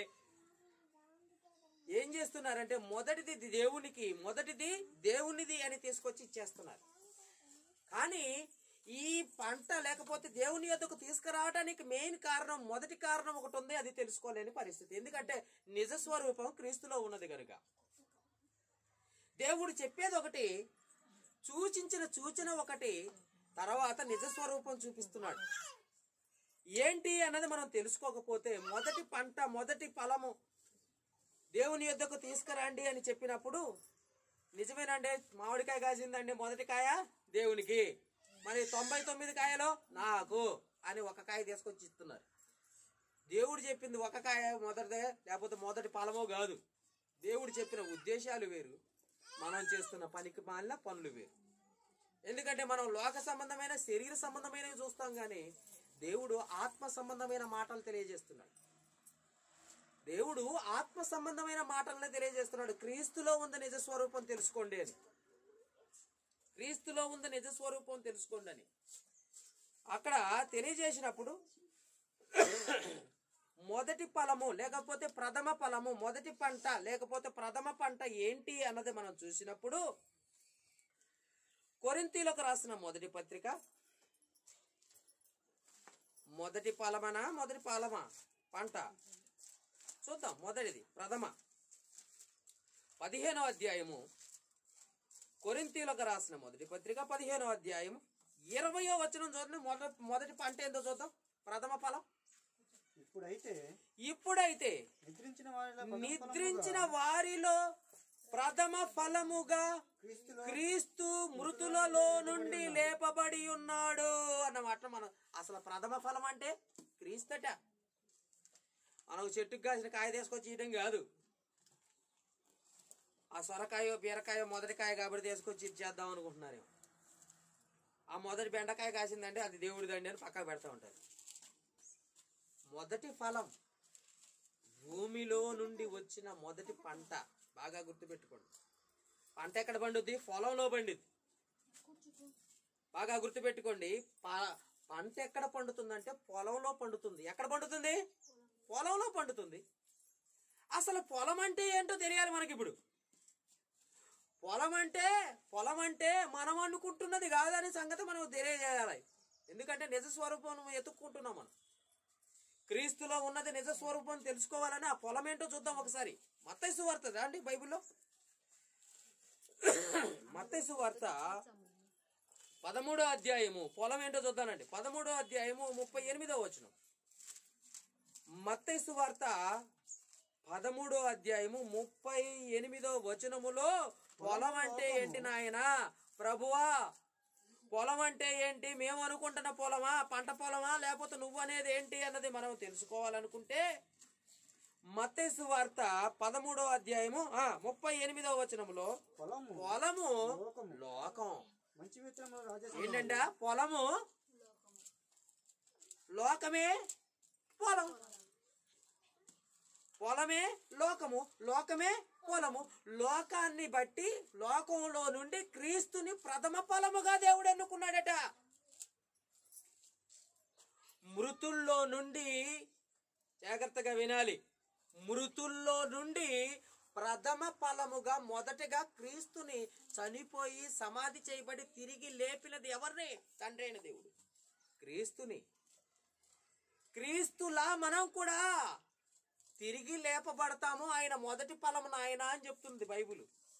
ఏం చేస్తున్నారంటే మొదటిది దేవునికి మొదటిది దేవునిది అని తీసుకొచ్చి ఇచ్చేస్తున్నారు కానీ ఈ పంట లేకపోతే దేవుని యొద్దకు తీసుకురావడానికి మెయిన్ కారణం మొదటి కారణం ఒకటి ఉంది అది తెలుసుకోలేని పరిస్థితి ఎందుకంటే నిజ స్వరూపం క్రీస్తులో ఉన్నది కనుక దేవుడు చెప్పేది ఒకటి సూచించిన సూచన ఒకటి తర్వాత నిజ స్వరూపం చూపిస్తున్నాడు ఏంటి అన్నది మనం తెలుసుకోకపోతే మొదటి పంట మొదటి ఫలము దేవుని యొద్దకు తీసుకురండి అని చెప్పినప్పుడు నిజమేనండి మామిడికాయ కాసిందండి మొదటి కాయ దేవునికి మరి తొంభై తొమ్మిది కాయలో నాకు అని ఒక కాయ తీసుకొచ్చి ఇస్తున్నారు దేవుడు చెప్పింది ఒక కాయ మొదటిదే లేకపోతే మొదటి ఫలమో కాదు దేవుడు చెప్పిన ఉద్దేశాలు వేరు మనం చేస్తున్న పనికి మాలిన పనులు వేరు ఎందుకంటే మనం లోక సంబంధమైన శరీర సంబంధమైనవి చూస్తాం కానీ దేవుడు ఆత్మ సంబంధమైన మాటలు తెలియజేస్తున్నాడు దేవుడు ఆత్మ సంబంధమైన మాటలను తెలియజేస్తున్నాడు క్రీస్తులో ఉంది నిజ స్వరూపం తెలుసుకోండి అని క్రీస్తులో ఉంది నిజ స్వరూపం తెలుసుకోండి అని అక్కడ తెలియజేసినప్పుడు మొదటి ఫలము లేకపోతే ప్రథమ ఫలము మొదటి పంట లేకపోతే ప్రథమ పంట ఏంటి అన్నది మనం చూసినప్పుడు కొరింతీలకు రాసిన మొదటి పత్రిక మొదటి ఫలమనా మొదటి ఫలమా పంట చూద్దాం మొదటిది ప్రథమ పదిహేనో అధ్యాయము కొరింతీలకు రాసిన మొదటి పత్రిక పదిహేనో అధ్యాయం ఇరవయో వచనం చూడండి మొదటి మొదటి పంట ఏందో చూద్దాం ప్రథమ ఫలం ఇప్పుడైతే ఇప్పుడైతే నిద్రించిన వారిలో ప్రథమ నిద్రించిన ఫలముగా వారిలో ప్రథమ ఫలముగా క్రీస్తులో క్రీస్తు మృతులలో నుండి లేపబడి ఉన్నాడు అన్నమాట మనం అసలు ప్రథమ ఫలం అంటే క్రీస్తట మనకు చెట్టుకు కాసిన కాయ తీసుకొచ్చి ఇయడం కాదు ఆ సొరకాయ బీరకాయ మొదటి కాయ కాబట్టి తీసుకొచ్చి ఇచ్చేద్దాం అనుకుంటున్నారు ఆ మొదటి బెండకాయ కాసిందంటే అది దేవుడిదండి అని పక్కకు పెడతా ఉంటారు మొదటి ఫలం భూమిలో నుండి వచ్చిన మొదటి పంట బాగా గుర్తుపెట్టుకోండి పంట ఎక్కడ పండుద్ది పొలంలో పండిద్ది బాగా గుర్తుపెట్టుకోండి ప- పంట ఎక్కడ పండుతుందంటే పొలంలో పండుతుంది ఎక్కడ పండుతుంది పొలంలో పండుతుంది అసలు పొలం అంటే ఏంటో తెలియాలి మనకి ఇప్పుడు పొలం అంటే పొలం అంటే మనం అనుకుంటున్నది కాదని సంగతి మనం తెలియజేయాలి ఎందుకంటే నిజ స్వరూపం ఎత్తుక్కుంటున్నాం మనం క్రీస్తులో ఉన్నది నిజ స్వరూపం తెలుసుకోవాలని ఆ పొలం ఏంటో చూద్దాం ఒకసారి మత్తైసు వార్త రండి బైబిల్లో మత్తైసు వార్త పదమూడో అధ్యాయము పొలం ఏంటో చూద్దానండి పదమూడో అధ్యాయము ముప్పై ఎనిమిదో వచనం మత్తైసు వార్త పదమూడో అధ్యాయము ముప్పై ఎనిమిదో వచనములో పొలం అంటే ఏంటి నాయన ప్రభువా పొలం అంటే ఏంటి మేము అనుకుంటున్న పొలమా పంట పొలమా లేకపోతే నువ్వు అనేది ఏంటి అన్నది మనం తెలుసుకోవాలనుకుంటే మత్తైసు వార్త పదమూడో అధ్యాయము ఆ, ముప్పై ఎనిమిదో వచనములో పొలము పొలము లోకము. లోకం మంచి విత్తనములు రాజేశ్వరం ఏంటంటే పొలము లోకమే పొలం పొలమే లోకము లోకమే పొలము లోకాన్ని బట్టి లోకంలో నుండి క్రీస్తుని ప్రథమ ఫలముగా దేవుడు ఎన్నుకున్నాడట మృతుల్లో నుండి జాగ్రత్తగా వినాలి మృతుల్లో నుండి ప్రథమ ఫలముగా మొదటగా క్రీస్తుని చనిపోయి సమాధి చేయబడి తిరిగి లేపినది ఎవరిని తండ్రి అయిన దేవుడు క్రీస్తుని క్రీస్తులా మనం కూడా తిరిగి లేపబడతాము ఆయన మొదటి ఫలమున ఆయన అని చెప్తుంది బైబిల్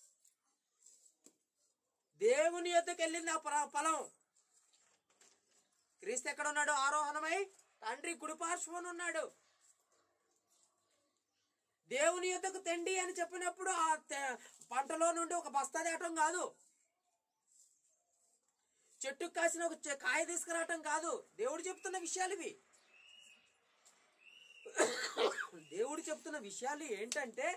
దేవుని యొద్దకు వెళ్ళింది ఆ ప్ర- ఫలం క్రీస్తు ఎక్కడ ఉన్నాడు ఆరోహణమై తండ్రి కుడిపార్శ్వను ఉన్నాడు దేవుని యొద్దకు తెండి అని చెప్పినప్పుడు ఆ తె- పంటలో నుండి ఒక బస్తా తేయటం కాదు చెట్టుకు కాసిన ఒక చె- కాయ తీసుకురావటం కాదు దేవుడు చెప్తున్న విషయాలు ఇవి దేవుడు చెప్తున్న విషయాలు ఏంటంటే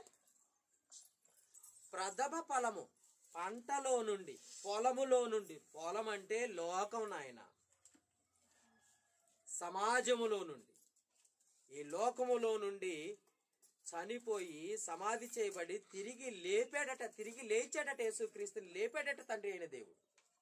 ప్రథమ ఫలము పంటలో నుండి పొలములో నుండి పొలం అంటే లోకం నాయన సమాజములో నుండి ఈ లోకములో నుండి చనిపోయి సమాధి చేయబడి తిరిగి లేపాడట తిరిగి లేచాడట యేసుక్రీస్తుని లేపాడట తండ్రి అయిన దేవుడు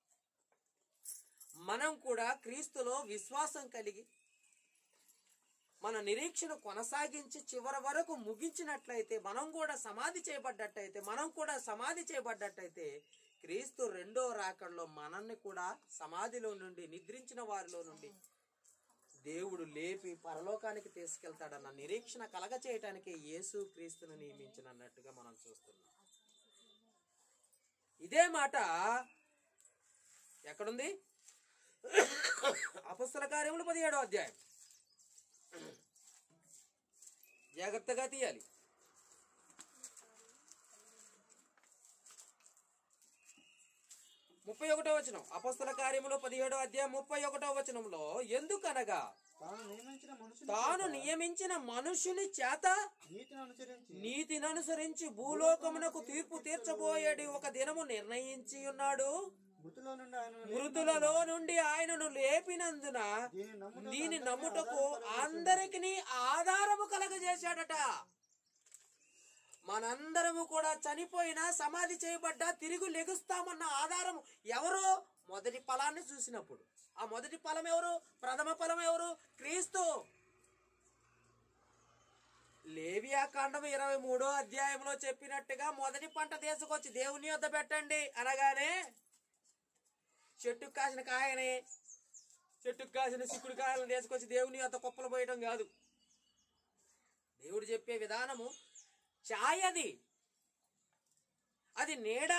మనం కూడా క్రీస్తులో విశ్వాసం కలిగి మన నిరీక్షణ కొనసాగించి చివరి వరకు ముగించినట్లయితే మనం కూడా సమాధి చేయబడ్డట్టయితే మనం కూడా సమాధి చేయబడ్డట్టయితే క్రీస్తు రెండో రాకడలో మనల్ని కూడా సమాధిలో నుండి నిద్రించిన వారిలో నుండి దేవుడు లేపి పరలోకానికి తీసుకెళ్తాడన్న నిరీక్షణ కలగ చేయటానికి యేసు క్రీస్తును నియమించినట్టుగా మనం చూస్తున్నాం ఇదే మాట ఎక్కడుంది అపస్తుల కార్యములు పదిహేడో అధ్యాయం జాగ్రత్తగా తీయాలి ముప్పై ఒకటో వచనం అపస్తుల కార్యములు పదిహేడో అధ్యాయం ముప్పై ఒకటో వచనంలో ఎందుకనగా తాను నియమించిన మనుషులు తాను నియమించిన మనుషుని చేత నీతిని అనుసరించి నీతిని అనుసరించి భూలోకమునకు తీర్పు తీర్చబోయేది ఒక దినము నిర్ణయించి ఉన్నాడు మృతులో నుండి ఆయన మృతులలో నుండి ఆయనను లేపినందున దీని నమ్ముట దీని నమ్ముటకు అందరికి ఆధారము కలగజేశాడట మనందరము కూడా చనిపోయినా సమాధి చేయబడ్డా తిరిగి లెగుస్తామన్న ఆధారం ఎవరు మొదటి ఫలాన్ని చూసినప్పుడు ఆ మొదటి ఫలం ఎవరు ప్రథమ ఫలం ఎవరు క్రీస్తు లేవియా కాండం ఇరవై మూడో అధ్యాయంలో చెప్పినట్టుగా మొదటి పంట తీసుకొచ్చి దేవుని యొద్ద పెట్టండి అనగానే చెట్టుకు కాసిన కాయని చెట్టుకు కాసిన సిక్కుడు కాయలను తీసుకొచ్చి దేవుని యొక్క కుప్పలు పోయడం కాదు దేవుడు చెప్పే విధానము ఛాయ్ అది అది నీడ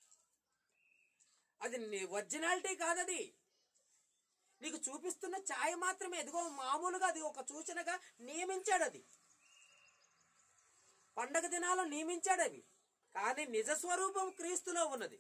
అది ఒరిజినాలిటీ కాదది నీకు చూపిస్తున్న ఛాయ మాత్రమే ఎదుగో మామూలుగా అది ఒక సూచనగా నియమించాడు అది పండగ దినాలు నియమించాడు అవి కానీ నిజ స్వరూపం క్రీస్తులో ఉన్నది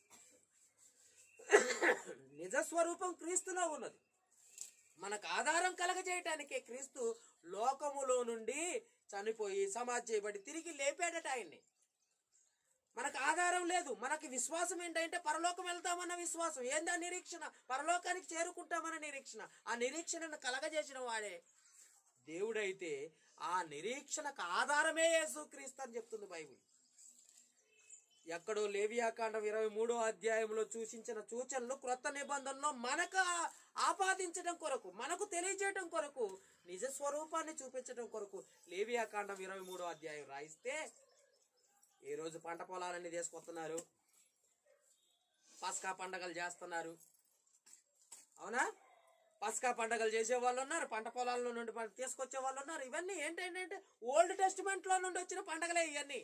నిజ స్వరూపం క్రీస్తులో ఉన్నది మనకు ఆధారం కలగజేయటానికే క్రీస్తు లోకములో నుండి చనిపోయి సమాధి చేయబడి తిరిగి లేపాడట ఆయన్ని మనకు ఆధారం లేదు మనకి విశ్వాసం ఏంటంటే పరలోకం వెళ్తామన్న విశ్వాసం ఏంది ఆ నిరీక్షణ పరలోకానికి చేరుకుంటామన్న నిరీక్షణ ఆ నిరీక్షణను కలగజేసిన వాడే దేవుడైతే ఆ నిరీక్షణకు ఆధారమే యేసుక్రీస్తు అని చెప్తుంది బైబిల్ ఎక్కడో లేవియాకాండం ఇరవై మూడో అధ్యాయంలో సూచించిన సూచనలు క్రొత్త నిబంధనలో మనకు ఆ- ఆపాదించడం కొరకు మనకు తెలియజేయడం కొరకు నిజ స్వరూపాన్ని చూపించడం కొరకు లేవియాకాండం ఇరవై మూడో అధ్యాయం రాయిస్తే ఈ రోజు పంట పొలాలన్నీ తీసుకొస్తున్నారు పస్కా పండగలు చేస్తున్నారు అవునా పస్కా పండగలు చేసే వాళ్ళు ఉన్నారు పంట పొలాల్లో నుండి ప- తీసుకొచ్చే వాళ్ళు ఉన్నారు ఇవన్నీ ఏంటంటే ఓల్డ్ టెస్టిమెంట్ లో నుండి వచ్చిన పండగలే ఇవన్నీ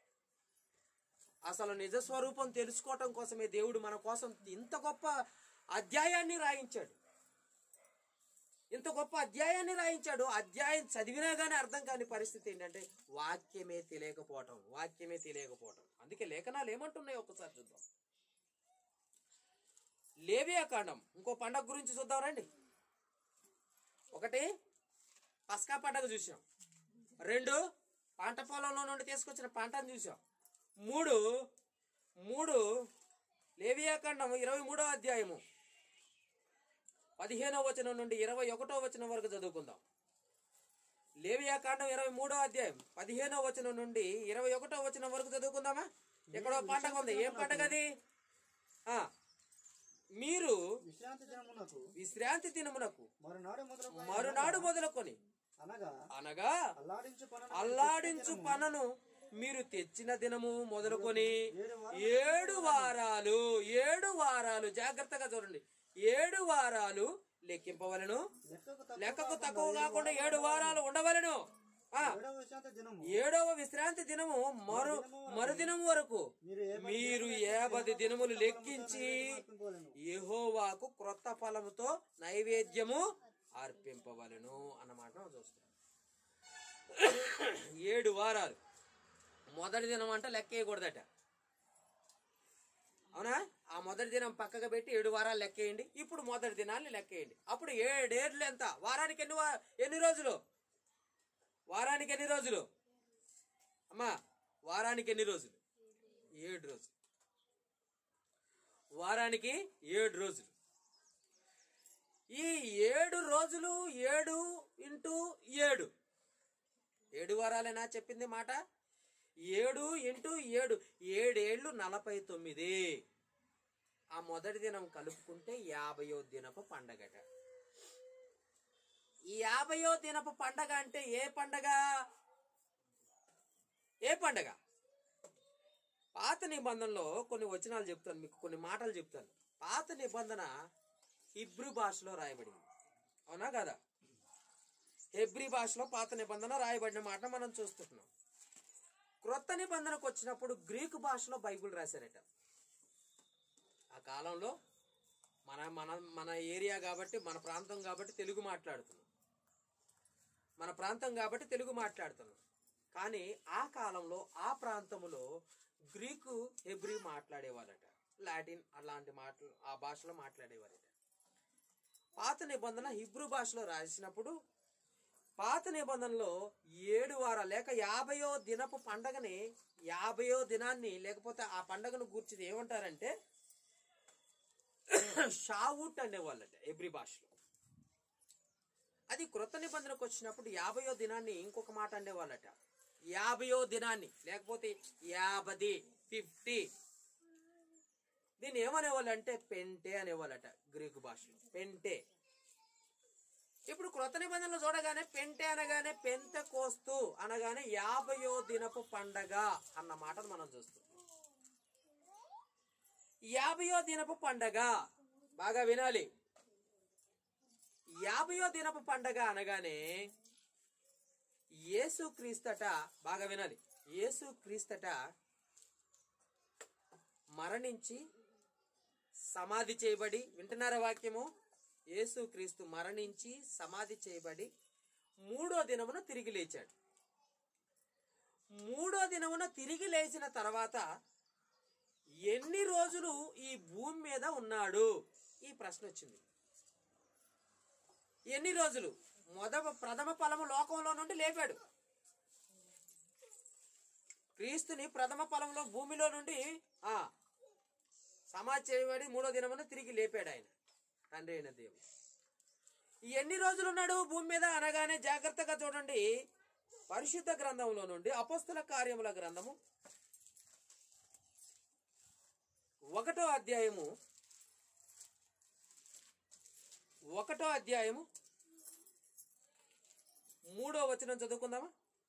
అసలు నిజ స్వరూపం తెలుసుకోవటం కోసమే దేవుడు మన కోసం ఇంత గొప్ప అధ్యాయాన్ని రాయించాడు ఇంత గొప్ప అధ్యాయాన్ని రాయించాడు అధ్యాయం చదివినా గానీ అర్థం కాని పరిస్థితి ఏంటంటే వాక్యమే తెలియకపోవటం వాక్యమే తెలియకపోవటం అందుకే లేఖనాలు ఏమంటున్నాయి ఒక్కసారి చూద్దాం లేవియా కాండం ఇంకో పండగ గురించి చూద్దాం రండి ఒకటి పస్కా పండగ చూసాం రెండు పంట పొలంలో నుండి తీసుకొచ్చిన పంటను చూసాం మూడు మూడు లేవియాకాండం ఇరవై మూడో అధ్యాయము పదిహేనో వచనం నుండి ఇరవై ఒకటో వచనం వరకు చదువుకుందాం లేవియాకాండం ఇరవై మూడో అధ్యాయం పదిహేనో వచనం నుండి ఇరవై ఒకటో వచనం వరకు చదువుకుందామా ఎక్కడో పండగ ఉంది ఏం పండగ అది ఆ, మీరు విశ్రాంతి దినమునకు విశ్రాంతి దినమునకు మరునాడు మొదలు మరునాడు మొదలుకొని అనగా అనగా అల్లాడించు పనులు అల్లాడించు పనను మీరు తెచ్చిన దినము మొదలుకొని ఏడు వారాలు ఏడు వారాలు జాగ్రత్తగా చూడండి ఏడు వారాలు లెక్కింపవలను లెక్కకు తక్కువ లెక్కకు తక్కువ కాకుండా ఏడు వారాలు ఉండవలను ఆ ఏడవ విశ్రాంతి దినము ఏడవ విశ్రాంతి దినము మరు మరుదినం వరకు మీరు ఏ మీరు ఏబది దినములు లెక్కించి అర్పింపవలెను. యెహోవాకు క్రొత్త ఫలముతో నైవేద్యము అర్పింపవలను అన్నమాట మనం చూస్తాం ఏడు వారాలు మొదటి దినం అంటే లెక్కేయకూడదట అవునా ఆ మొదటి దినం పక్కగా పెట్టి ఏడు వారాలు లెక్కేయండి ఇప్పుడు మొదటి దినాన్ని లెక్కేయండి అప్పుడు ఏడేళ్ళు ఎంత వారానికి ఎన్ని వా- ఎన్ని రోజులు వారానికి ఎన్ని రోజులు అమ్మా వారానికి ఎన్ని రోజులు ఏడు రోజులు వారానికి ఏడు రోజులు ఈ ఏడు రోజులు ఏడు ఇంటూ ఏడు ఏడు వారాలేనా చెప్పింది మాట ఏడు ఇంటూ ఏడు ఏడేళ్ళు నలభై తొమ్మిది ఆ మొదటి దినం కలుపుకుంటే యాభయో దినపు పండగట ఈ యాభయో దినపు పండగ అంటే ఏ పండగ ఏ పండగ పాత నిబంధనలో కొన్ని వచనాలు చెప్తాను మీకు కొన్ని మాటలు చెప్తాను పాత నిబంధన హిబ్రూ భాషలో రాయబడింది అవునా కదా హెబ్రీ భాషలో పాత నిబంధన రాయబడిన మాట మనం చూస్తున్నాం క్రొత్త నిబంధనకు వచ్చినప్పుడు గ్రీకు భాషలో బైబిల్ రాశారట ఆ కాలంలో మన మన మన ఏరియా కాబట్టి మన ప్రాంతం కాబట్టి తెలుగు మాట్లాడుతున్నాం మన ప్రాంతం కాబట్టి తెలుగు మాట్లాడుతున్నాం కానీ ఆ కాలంలో ఆ ప్రాంతంలో గ్రీకు హెబ్రీ మాట్లాడేవారట లాటిన్ అలాంటి మాటలు ఆ భాషలో మాట్లాడేవారట పాత నిబంధన హిబ్రూ భాషలో రాసినప్పుడు పాత నిబంధనలో ఏడు వారాలు లేక యాభయో దినపు పండగని యాభయో దినాన్ని లేకపోతే ఆ పండగను గూర్చిది ఏమంటారంటే షావుట్ అనేవాళ్ళట ఎబ్రి భాషలో అది క్రొత్త నిబంధనకు వచ్చినప్పుడు యాభయో దినాన్ని ఇంకొక మాట అనేవాళ్ళట యాభయో దినాన్ని లేకపోతే యాభది ఫిఫ్టీ దీన్ని ఏమనేవాళ్ళు అంటే పెంటే అనేవాళ్ళట గ్రీకు భాషలో పెంటే ఇప్పుడు క్రొత్త నిబంధనలు చూడగానే పెంటే అనగానే పెంత కోస్తూ అనగానే యాభయో దినపు పండగ అన్న మాటను మనం చూస్తాం యాభయో దినపు పండగ బాగా వినాలి యాభయో దినపు పండగ అనగానే యేసు క్రీస్తట బాగా వినాలి యేసు క్రీస్తట మరణించి సమాధి చేయబడి వింటున్నారా వాక్యము యేసు క్రీస్తు మరణించి సమాధి చేయబడి మూడో దినమున తిరిగి లేచాడు మూడో దినమున తిరిగి లేచిన తర్వాత ఎన్ని రోజులు ఈ భూమి మీద ఉన్నాడు ఈ ప్రశ్న వచ్చింది ఎన్ని రోజులు మొద ప్రథమ ఫలము లోకంలో నుండి లేపాడు క్రీస్తుని ప్రథమ ఫలంలో భూమిలో నుండి ఆ సమాధి చేయబడి మూడో దినమున తిరిగి లేపాడు ఆయన తండ్రి అయిన దేవుడు ఈ ఎన్ని రోజులు ఉన్నాడు భూమి మీద అనగానే జాగ్రత్తగా చూడండి పరిశుద్ధ గ్రంథంలో నుండి అపస్తుల కార్యముల గ్రంథము ఒకటో అధ్యాయము ఒకటో అధ్యాయము మూడో వచనం చదువుకుందామా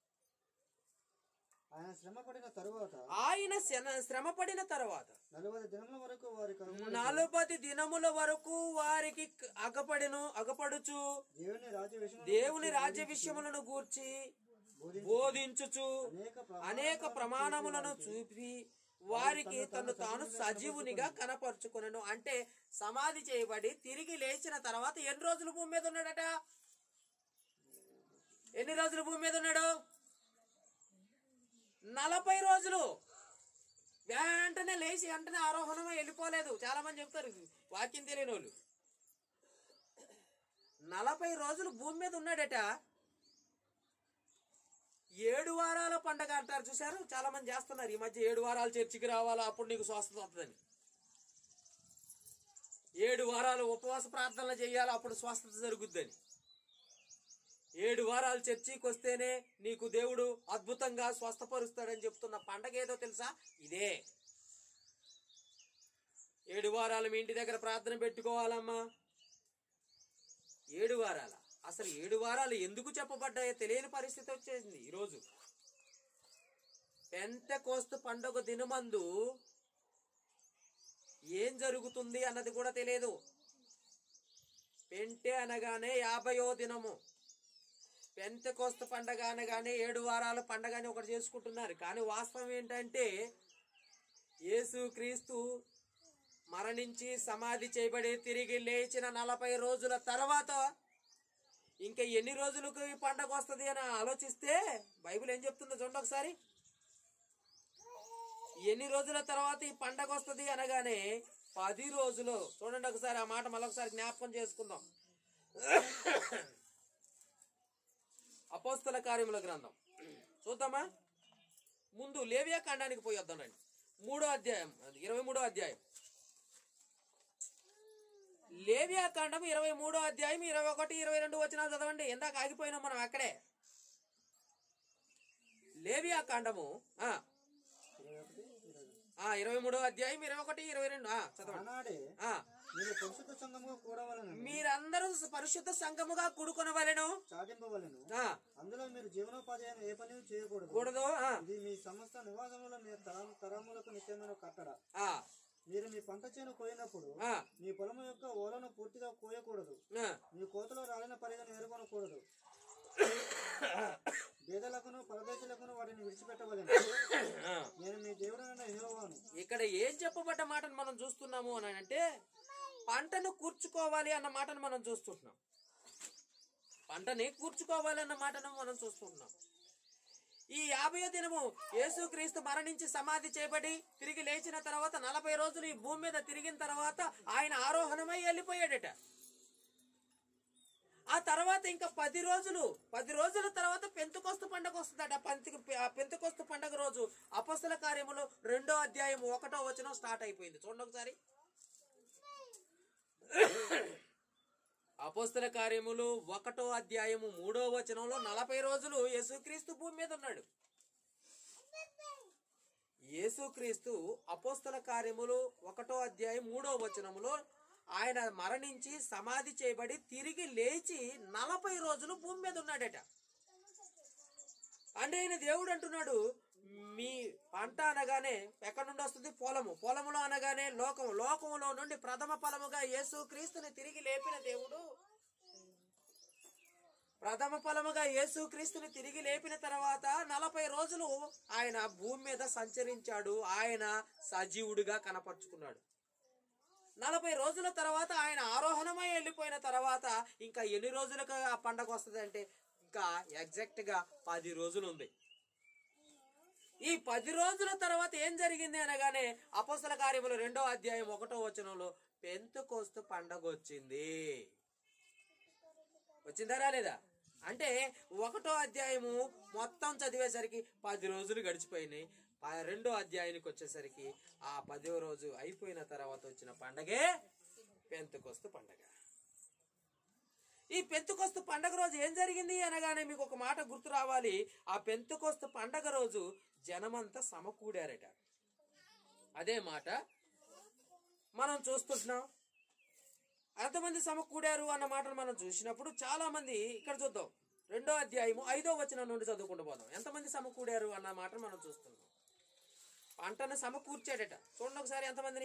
ఆయన శ్రమ పడిన తరువాత ఆయన శన- శ్రమ పడిన తర్వాత నలభై దినముల వరకు వారి కనుగొని నలభై దినముల వరకు వారికి అగపడెను అగపడుచు దేవుని రాజ్య విషయం దేవుని రాజ్య విషయములను గూర్చి బోధించుచు అనేక ప్ర- అనేక ప్రమాణములను చూపి వారికి తను తాను సజీవునిగా కనపరుచుకునను అంటే సమాధి చేయబడి తిరిగి లేచిన తర్వాత ఎన్ని రోజులు భూమి మీద ఉన్నాడట ఎన్ని రోజులు భూమి మీద ఉన్నాడు నలభై రోజులు వెంటనే లేచి వెంటనే ఆరోహణమే వెళ్ళిపోలేదు చాలా మంది చెప్తారు వాక్యం తెలియని వాళ్ళు నలభై రోజులు భూమి మీద ఉన్నాడట ఏడు వారాల పండగ అంటారు చూసారు చాలా మంది చేస్తున్నారు ఈ మధ్య ఏడు వారాలు చర్చికి రావాలా అప్పుడు నీకు స్వస్థత వస్తుందని ఏడు వారాలు ఉపవాస ప్రార్థనలు చేయాలి అప్పుడు స్వస్థత జరుగుద్దని ఏడు వారాలు చర్చికి వస్తేనే నీకు దేవుడు అద్భుతంగా స్వస్థపరుస్తాడని చెప్తున్న పండగ ఏదో తెలుసా ఇదే ఏడు వారాలు మీ ఇంటి దగ్గర ప్రార్థన పెట్టుకోవాలమ్మా ఏడు వారాల అసలు ఏడు వారాలు ఎందుకు చెప్పబడ్డాయో తెలియని పరిస్థితి వచ్చేసింది ఈరోజు పెంత కోస్తు పండుగ దినమందు ఏం జరుగుతుంది అన్నది కూడా తెలియదు పెంటే అనగానే యాభయో దినము పెంతకోస్తు పండగ అనగానే ఏడు వారాల పండగ అని ఒకటి చేసుకుంటున్నారు కానీ వాస్తవం ఏంటంటే యేసు క్రీస్తు మరణించి సమాధి చేయబడి తిరిగి లేచిన నలభై రోజుల తర్వాత ఇంకా ఎన్ని రోజులకు ఈ పండగ వస్తుంది అని ఆలోచిస్తే బైబిల్ ఏం చెప్తుందో చూడండి ఒకసారి ఎన్ని రోజుల తర్వాత ఈ పండగ వస్తుంది అనగానే పది రోజులు చూడండి ఒకసారి ఆ మాట మళ్ళొకసారి జ్ఞాపకం చేసుకుందాం అపోస్తల కార్యముల గ్రంథం చూద్దామా ముందు లేవియా ఖండానికి పోయి వద్దాం రండి మూడో అధ్యాయం అది ఇరవై మూడో అధ్యాయం లేవియా కాండం ఇరవై మూడో అధ్యాయం ఇరవై ఒకటి ఇరవై రెండు వచనాలు చదవండి ఇందాక ఆగిపోయినాం మనం అక్కడే లేవియా కాండము ఆ, ఇరవై ఒకటి, ఇరవై రెండు. ఆ, ఇరవై మూడో అధ్యాయం ఇరవై ఒకటి ఇరవై రెండు ఆ, చదవండి ఆనాడే ఆ, మీరు పరిశుద్ధ సంఘముగా కూడవలను మీరందరూ పరిశుద్ధ సంఘముగా కూడుకొనవలెను చాటింపవలను ఆ, అందులో మీరు జీవనోపాధి అయిన ఏ పని చేయకూడదు కూడదు ఆ, ఇది మీ సమస్త నివాసముల మీ తరం తరములకు నిత్యమైన కట్టడ ఆ, మీరు మీ పంట చేను కోయినప్పుడు ఆ, మీ పొలము యొక్క ఓలను పూర్తిగా కోయకూడదు ఆ. మీ కోతలో రాలిన పరిగణ ఏరుకొనకూడదు బేదలకును పరదేశులకును వాటిని విడిచిపెట్టవలను ఆ. నేను మీ దేవుడైన యెహోవాను ఇక్కడ ఏం చెప్పబడ్డ మాటను మనం చూస్తున్నాము అని అంటే పంటను కూర్చుకోవాలి అన్న మాటను మనం చూస్తున్నాం పంటని కూర్చుకోవాలి అన్న మాటను మనం చూస్తున్నాం ఈ యాభై దినము యేసుక్రీస్తు మరణించి సమాధి చేయబడి తిరిగి లేచిన తర్వాత నలభై రోజులు ఈ భూమి మీద తిరిగిన తర్వాత ఆయన ఆరోహణమై వెళ్ళిపోయాడట ఆ తర్వాత ఇంకా పది రోజులు పది రోజుల తర్వాత పెంతుకొస్తు పండగ వస్తుందట పంతి పెంతుకొస్తు పండగ రోజు అపస్తుల కార్యములు రెండో అధ్యాయం ఒకటో వచనం స్టార్ట్ అయిపోయింది చూడండి ఒకసారి అపోస్తల కార్యములు ఒకటో అధ్యాయము మూడో వచనంలో నలభై రోజులు యేసుక్రీస్తు భూమి మీద ఉన్నాడు యేసుక్రీస్తు అపోస్తల కార్యములు ఒకటో అధ్యాయం మూడో వచనములో ఆయన మరణించి సమాధి చేయబడి తిరిగి లేచి నలభై రోజులు భూమి మీద ఉన్నాడట అంటే ఆయన దేవుడు అంటున్నాడు మీ పంట అనగానే ఎక్కడి నుండి వస్తుంది పొలము పొలములో అనగానే లోకము లోకములో నుండి ప్రథమ ఫలముగా యేసు క్రీస్తుని తిరిగి లేపిన దేవుడు ప్రథమ ఫలముగా యేసు క్రీస్తుని తిరిగి లేపిన తర్వాత నలభై రోజులు ఆయన భూమి మీద సంచరించాడు ఆయన సజీవుడిగా కనపరుచుకున్నాడు నలభై రోజుల తర్వాత ఆయన ఆరోహణమై వెళ్ళిపోయిన తర్వాత ఇంకా ఎన్ని రోజులకు ఆ పండగ వస్తుంది అంటే ఇంకా ఎగ్జాక్ట్ గా పది రోజులు ఉంది ఈ పది రోజుల తర్వాత ఏం జరిగింది అనగానే అపోసల కార్యములు రెండో అధ్యాయం ఒకటో వచనంలో పెంతుకోస్తు పండగ వచ్చింది వచ్చిందా రాలేదా అంటే ఒకటో అధ్యాయము మొత్తం చదివేసరికి పది రోజులు గడిచిపోయినాయి ప- రెండో అధ్యాయానికి వచ్చేసరికి ఆ పదో రోజు అయిపోయిన తర్వాత వచ్చిన పండగే పెంతుకొస్తు పండగ ఈ పెంతుకొస్తు పండగ రోజు ఏం జరిగింది అనగానే మీకు ఒక మాట గుర్తు రావాలి ఆ పెంతుకొస్తు పండగ రోజు జనమంతా సమకూడారట అదే మాట మనం చూస్తుంటున్నాం ఎంతమంది సమకూడారు అన్న మాటను మనం చూసినప్పుడు చాలా మంది ఇక్కడ చూద్దాం రెండో అధ్యాయము ఐదో వచనం నుండి చదువుకుంటూ పోదాం ఎంతమంది సమకూడారు అన్న మాటను మనం చూస్తున్నాం పంటను సమకూర్చాడట చూడండి ఒకసారి ఎంతమందిని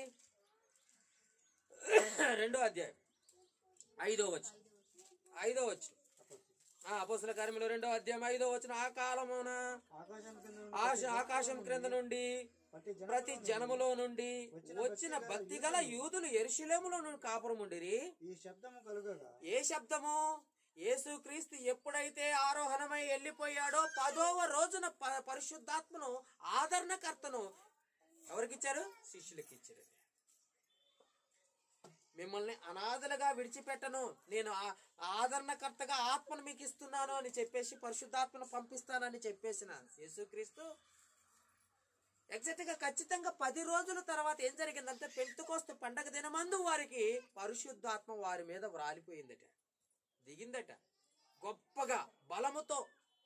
రెండో అధ్యాయం ఐదో వచనం ఐదో వచనం ఆ అపోసల కార్యములు రెండో అధ్యాయం ఐదో వచ్చిన ఆ కాలమున ఆకాశం కింద నుండి ఆశ ఆకాశం క్రింద నుండి ప్రతి జనం ప్రతి జనములో నుండి వచ్చిన భక్తి గల యూదులు ఎరుశలేములో నుండి కాపురం ఉండిరి ఈ శబ్దము కలుగగా ఏ శబ్దము యేసుక్రీస్తు ఎప్పుడైతే ఆరోహణమై వెళ్ళిపోయాడో పదోవ రోజున ప- పరిశుద్ధాత్మను ఆదరణకర్తను ఎవరికిచ్చారు శిష్యులకి ఇచ్చారు మిమ్మల్ని అనాథలుగా విడిచిపెట్టను నేను ఆ- ఆదరణకర్తగా ఆత్మను మీకు ఇస్తున్నాను అని చెప్పేసి పరిశుద్ధాత్మను పంపిస్తానని చెప్పేసిన యేసుక్రీస్తు ఎగ్జాక్ట్ గా ఖచ్చితంగా పది రోజుల తర్వాత ఏం జరిగిందంటే పెంతుకోస్తు పండగ దినమందు వారికి పరిశుద్ధాత్మ వారి మీద వ్రాలిపోయిందట దిగిందట గొప్పగా బలముతో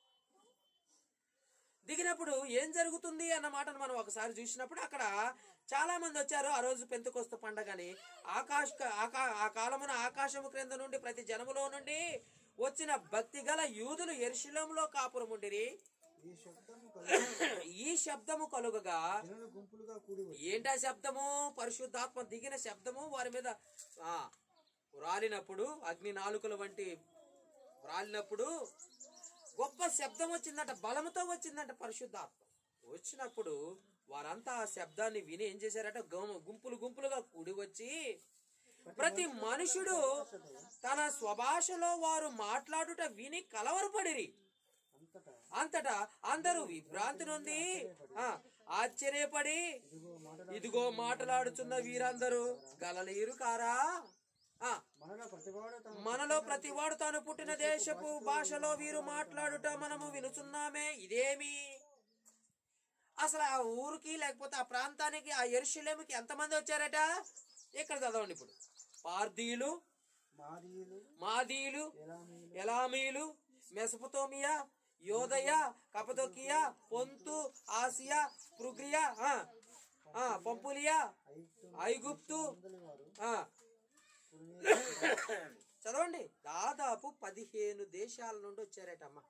దిగినప్పుడు ఏం జరుగుతుంది అన్న మాటను మనం ఒకసారి చూసినప్పుడు అక్కడ చాలా మంది వచ్చారు ఆ రోజు పెంతుకొస్తు పండగని ఆకాశ ఆకా ఆ కాలమున ఆకాశము క్రింద నుండి ప్రతి జనములో నుండి వచ్చిన భక్తి గల యూదులు ఎరుశలంలో కాపురం ఉండిరి ఈ శబ్దము కలుగగా ఈ శబ్దము కలుగగా జనులు గుంపులుగా కూడి వచ్చి ఏంటా శబ్దము పరిశుద్ధాత్మ దిగిన శబ్దము వారి మీద ఆ రాలినప్పుడు అగ్ని నాలుకల వంటి రాలినప్పుడు గొప్ప శబ్దం వచ్చిందంట బలముతో వచ్చిందంట పరిశుద్ధాత్మ వచ్చినప్పుడు వారంతా ఆ శబ్దాన్ని విని ఏం చేశారట గమ- గుంపులు గుంపులుగా కూడి వచ్చి ప్రతి మనుషుడు తన స్వభాషలో వారు మాట్లాడుట విని కలవరపడిరి అంతటా అంతటా అందరూ విభ్రాంతి నొంది ఆ, ఆశ్చర్యపడి ఇదిగో మాటలు ఇదిగో మాట్లాడుచున్న వీరందరూ గలలీరు కారా ఆ, మనలో ప్రతివాడు తమ మనలో ప్రతివాడు తాను పుట్టిన దేశపు భాషలో వీరు మాట్లాడుట మనము వినుచున్నామే ఇదేమి అసలు ఆ ఊరికి లేకపోతే ఆ ప్రాంతానికి ఆ ఎరుశలేముకి ఎంతమంది వచ్చారట ఇక్కడ చదవండి ఇప్పుడు పార్దీలు మాదీయులు మాదీయులు ఎలామీయులు ఎలామీలు మెసపతోమియా యోదయ కపదోకియా పొంతు ఆసియా పృగ్రియా ఆ, ఆ, పంపులియా ఐగుప్తు ఐగుప్తు మందలి వారు ఆ, పురిమి- చదవండి దాదాపు పదిహేను దేశాల నుండి వచ్చారట అమ్మ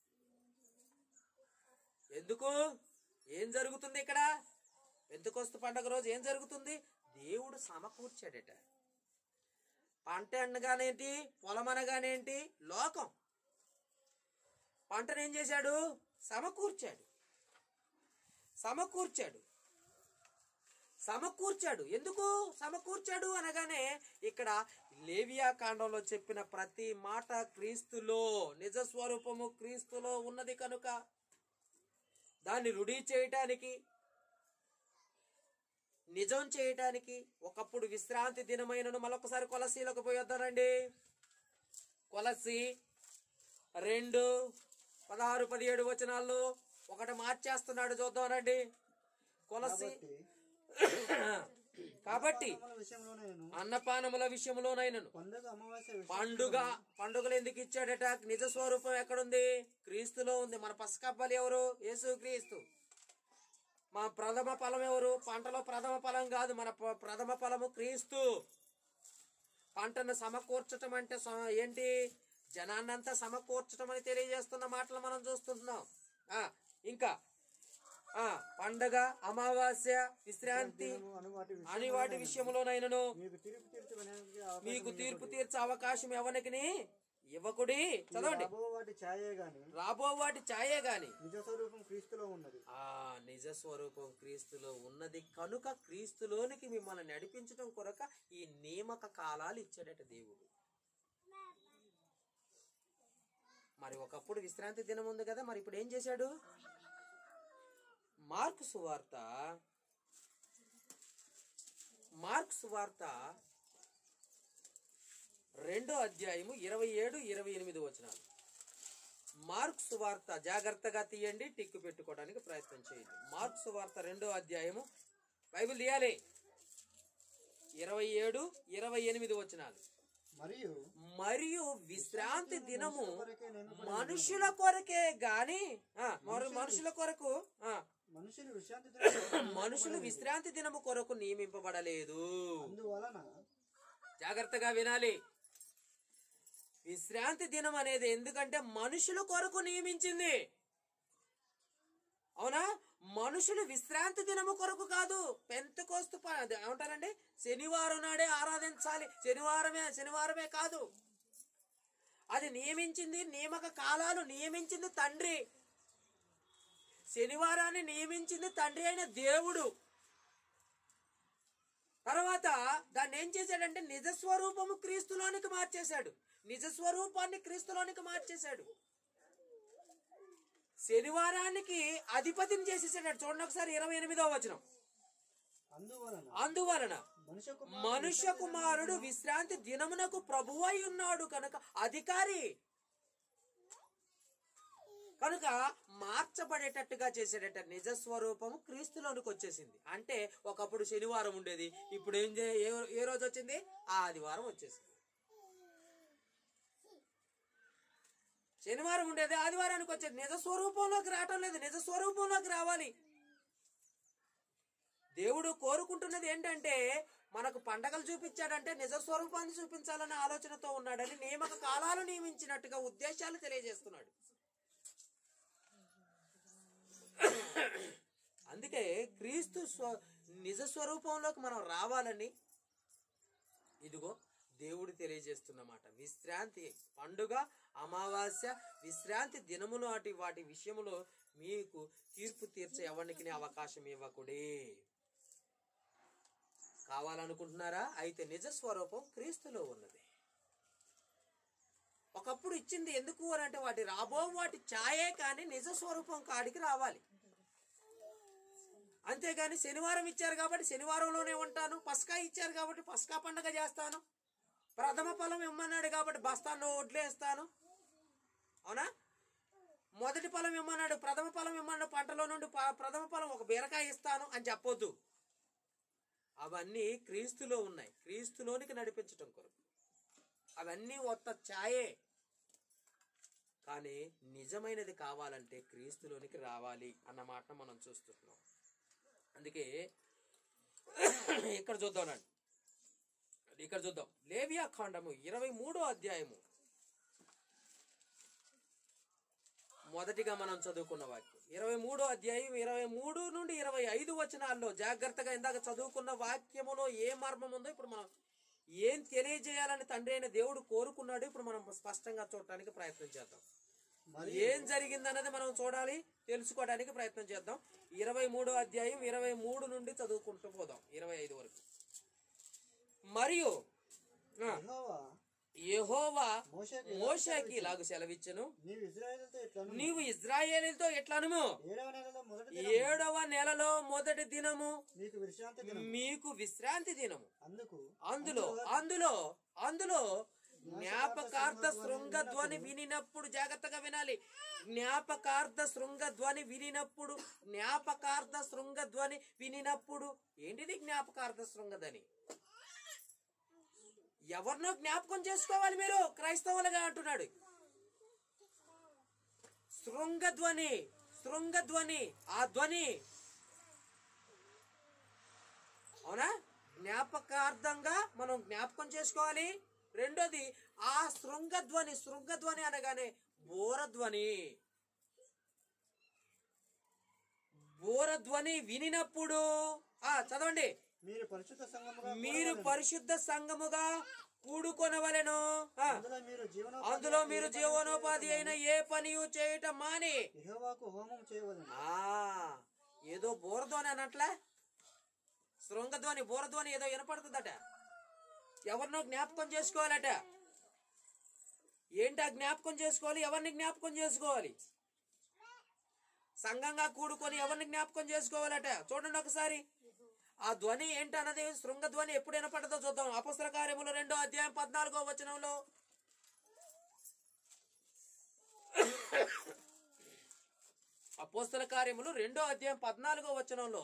ఎందుకు ఏం జరుగుతుంది ఇక్కడ పెంతుకొస్తు పండగ రోజు ఏం జరుగుతుంది దేవుడు సమకూర్చాడట పంట అనగానేంటి పొలం అనగానేంటి లోకం పంటను ఏం చేశాడు సమకూర్చాడు సమకూర్చాడు సమకూర్చాడు ఎందుకు సమకూర్చాడు అనగానే ఇక్కడ లేవియా కాండంలో చెప్పిన ప్రతి మాట క్రీస్తులో నిజ స్వరూపము క్రీస్తులో ఉన్నది కనుక దాన్ని రుడి చేయటానికి నిజం చేయటానికి ఒకప్పుడు విశ్రాంతి దినమైనను మరొకసారి కొలసీలకు పోయి వద్దానండి కొలసి రెండు పదహారు పదిహేడు వచనాల్లో ఒకటి మార్చేస్తున్నాడు చూద్దామండి కొలసి కాబట్టి కాబట్టి అన్నపానముల విషయంలోనైనను అన్నపానముల విషయంలోనైనను పండుగ అమావాస్య విషయం పండుగ పండుగలు ఎందుకు ఇచ్చాడట నిజ స్వరూపం ఎక్కడుంది క్రీస్తులో ఉంది మన పసకబ్బలి ఎవరు యేసు క్రీస్తు మా ప్రథమ ఫలం ఎవరు పంటలో ప్రథమ ఫలం కాదు మన ప్ర- ప్రథమ ఫలము క్రీస్తు పంటను సమకూర్చటం అంటే స- ఏంటి జనాన్నంతా సమకూర్చటం అని తెలియజేస్తున్న మాటలు మనం చూస్తున్నాం ఆ, ఇంకా ఆ పండగ అమావాస్య విశ్రాంతి దినము అను వాటి విషయం అని వాటి విషయంలోనైనను మీకు తీర్పు తీర్చడానికి అవకాశం మీకు తీర్పు ఇవ్వకుడి. తీర్చే అవకాశం ఎవరికి ఇవ్వకుడి చదవండి రాబో వాటి ఛాయే గాని రాబో వాటి ఛాయే గాని నిజ స్వరూపం క్రీస్తులో ఉన్నది ఆ నిజ స్వరూపం క్రీస్తులో ఉన్నది కనుక క్రీస్తులోనికి మిమ్మల్ని నడిపించడం కొరక ఈ నియమక కాలాలు ఇచ్చాడట దేవుడు మరి ఒకప్పుడు విశ్రాంతి దినం ఉంది కదా మరి ఇప్పుడు ఏం చేశాడు మార్కు సువార్త మార్క్ సువార్త రెండో అధ్యాయము ఇరవై ఏడు ఇరవై ఎనిమిది వచనాలు మార్క్ సువార్త జాగ్రత్తగా తీయండి టిక్కు పెట్టుకోవడానికి ప్రయత్నం చేయండి మార్క్ సువార్త రెండో అధ్యాయము బైబిల్ తీయాలి ఇరవై ఏడు ఇరవై ఎనిమిది వచనాలు మరియు మరియు విశ్రాంతి దినము కొరకే నేను మనుషుల కొరకే గాని ఆ, మరి మనుషుల కొరకు ఆ, మనుషులు విశ్రాంతి దినము మనుషులు విశ్రాంతి దినము కొరకు నియమింపబడలేదు అందువలన జాగ్రత్తగా వినాలి విశ్రాంతి దినం అనేది ఎందుకంటే మనుషుల కొరకు నియమించింది అవునా మనుషులు విశ్రాంతి దినము కొరకు కాదు పెంతకోస్తు ప- అది ఏమంటారండి శనివారం నాడే ఆరాధించాలి శనివారమే శనివారమే కాదు అది నియమించింది నియమక కాలాలు నియమించింది తండ్రి శనివారాన్ని నియమించింది తండ్రి అయిన దేవుడు తర్వాత దాన్ని ఏం చేశాడంటే నిజ స్వరూపము క్రీస్తులోనికి మార్చేశాడు నిజ స్వరూపాన్ని క్రీస్తులోనికి మార్చేశాడు శనివారానికి అధిపతిని చేసేసాడు చూడండి ఒకసారి ఇరవై ఎనిమిదో వచనం అందువలన అందువలన మనుష్య కుమారుడు మనుష్య కుమారుడు విశ్రాంతి దినమునకు ప్రభువై ఉన్నాడు కనుక అధికారి కనుక మార్చబడేటట్టుగా చేసేటట్ట నిజ స్వరూపము క్రీస్తులోనికి వచ్చేసింది అంటే ఒకప్పుడు శనివారం ఉండేది ఇప్పుడు ఏం చే ఏ- ఏ రోజు వచ్చింది ఆదివారం వచ్చేసింది శనివారం ఉండేది ఆదివారానికి వచ్చేది నిజ స్వరూపంలోకి రావటం లేదు నిజ స్వరూపంలోకి రావాలి దేవుడు కోరుకుంటున్నది ఏంటంటే మనకు పండగలు చూపించాడంటే నిజ స్వరూపాన్ని చూపించాలనే ఆలోచనతో ఉన్నాడని నియమక కాలాలు నియమించినట్టుగా ఉద్దేశాలు తెలియజేస్తున్నాడు అందుకే క్రీస్తు స్వ నిజ స్వరూపంలోకి మనం రావాలని ఇదిగో దేవుడు తెలియజేస్తున్నమాట విశ్రాంతి పండుగ అమావాస్య విశ్రాంతి దినములు అటు వాటి విషయములో మీకు తీర్పు తీర్చే ఎవరికి అవకాశం ఇవ్వకుడే కావాలనుకుంటున్నారా అయితే నిజ స్వరూపం క్రీస్తులో ఉన్నది ఒకప్పుడు ఇచ్చింది ఎందుకు అని అంటే వాటి రాబో వాటి ఛాయే కానీ నిజ స్వరూపం కాడికి రావాలి అంతేగాని శనివారం ఇచ్చారు కాబట్టి శనివారంలోనే ఉంటాను పస్కా ఇచ్చారు కాబట్టి పస్కా పండగ చేస్తాను ప్రథమ ఫలం ఇమ్మన్నాడు కాబట్టి బస్తాను వడ్లేస్తాను అవునా మొదటి ఫలం ఇమ్మన్నాడు ప్రథమ ఫలం ఇమ్మన్నాడు పంటలో నుండి ప- ప్రథమ ఫలం ఒక బీరకాయ ఇస్తాను అని చెప్పొద్దు అవన్నీ క్రీస్తులో ఉన్నాయి క్రీస్తులోనికి నడిపించటం కొరకు అవన్నీ ఒక్క ఛాయే కానీ నిజమైనది కావాలంటే క్రీస్తులోనికి రావాలి అన్న మాట మనం చూస్తున్నాం అందుకే ఇక్కడ చూద్దాం ఇక్కడ చూద్దాం లేవియా ఖండము ఇరవై మూడో అధ్యాయము మొదటిగా మనం చదువుకున్న వాక్యం ఇరవై మూడో అధ్యాయం ఇరవై మూడు నుండి ఇరవై ఐదు వచనాల్లో జాగ్రత్తగా ఇందాక చదువుకున్న వాక్యములో ఏ మర్మం ఉందో ఇప్పుడు మనం ఏం తెలియజేయాలని తండ్రి అయిన దేవుడు కోరుకున్నాడు ఇప్పుడు మనం స్పష్టంగా చూడటానికి ప్రయత్నం చేద్దాం మరి ఏం జరిగిందన్నది మనం చూడాలి తెలుసుకోవడానికి ప్రయత్నం చేద్దాం ఇరవై మూడో అధ్యాయం ఇరవై మూడు నుండి చదువుకుంటూ పోదాం ఇరవై ఐదు వరకు మరియు ఆ, యెహోవా యెహోవా మోషేకి మోషేకి ఇలాగ సెలవిచ్చను నీవు ఇజ్రాయేలుతో ఎట్లను నీవు ఇజ్రాయేలీలతో ఎట్లనుము ఏడవ నెలలో మొదటి ఏడవ నెలలో మొదటి దినము నీకు విశ్రాంతి దినం మీకు విశ్రాంతి దినము అందుకు అందులో అందులో అందులో జ్ఞాపకార్థ శృంగ ధ్వని వినినప్పుడు జాగ్రత్తగా వినాలి జ్ఞాపకార్థ శృంగ ధ్వని వినినప్పుడు జ్ఞాపకార్థ శృంగ ధ్వని వినినప్పుడు ఏంటిది జ్ఞాపకార్థ శృంగ ధ్వని ఎవరినో జ్ఞాపకం చేసుకోవాలి మీరు క్రైస్తవులుగా అంటున్నాడు శృంగ ధ్వని శృంగ ధ్వని ఆ ధ్వని అవునా జ్ఞాపకార్థంగా మనం జ్ఞాపకం చేసుకోవాలి రెండోది ఆ శృంగధ్వని శృంగధ్వని అనగానే బోరధ్వని బోరధ్వని వినినప్పుడు ఆ చదవండి మీరు పరిశుద్ధ సంఘముగా మీరు పరిశుద్ధ సంఘముగా కూడుకొనవలెను ఆ, అందులో మీరు జీవనోపాధి అందులో మీరు జీవనోపాధి అయిన ఏ పని చేయటం మాని యెహోవాకు హోమం చేయవలెను ఆ ఏదో బోరధ్వని అనట్లే శృంగధ్వని బోరధ్వని ఏదో వినపడుతుందట ఎవరినో జ్ఞాపకం చేసుకోవాలట ఏంటి ఆ జ్ఞాపకం చేసుకోవాలి ఎవరిని జ్ఞాపకం చేసుకోవాలి సంఘంగా కూడుకొని ఎవరిని జ్ఞాపకం చేసుకోవాలట చూడండి ఒకసారి ఆ ధ్వని ఏంటన్నది శృంగ ధ్వని ఎప్పుడు వినపడదో చూద్దాం అపస్త్ర కార్యములు రెండో అధ్యాయం పద్నాలుగో వచనంలో అపోస్తల కార్యములు రెండో అధ్యాయం పద్నాలుగో వచనంలో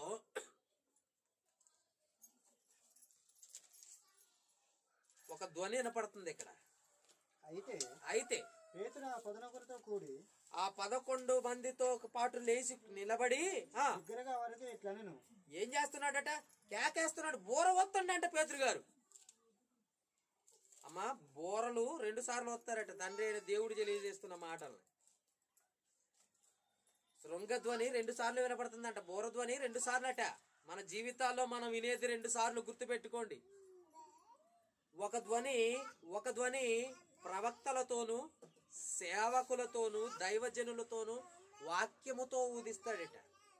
ఒక ధ్వని వినపడుతుంది ఇక్కడ అయితే అయితే పేతురు ఆ పదనొకరితో కూడి ఆ పదకొండు మందితో ఒక పాటు లేచి నిలబడి ఆ దగ్గరగా వారికి ఇట్లనెను ఏం చేస్తున్నాడట కేకేస్తున్నాడు బోర వస్తుండంట పేతురు గారు అమ్మా బోరలు రెండు సార్లు వస్తారట తండ్రి అయిన దేవుడు తెలియజేస్తున్న మాటలు శృంగధ్వని రెండు సార్లు వినపడుతుందంట బోరధ్వని రెండు సార్లు అట మన జీవితాల్లో మనం వినేది రెండు సార్లు గుర్తుపెట్టుకోండి ఒక ధ్వని ఒక ధ్వని ప్రవక్తలతోనూ సేవకులతోనూ దైవజనులతోనూ వాక్యముతో ఊదిస్తాడట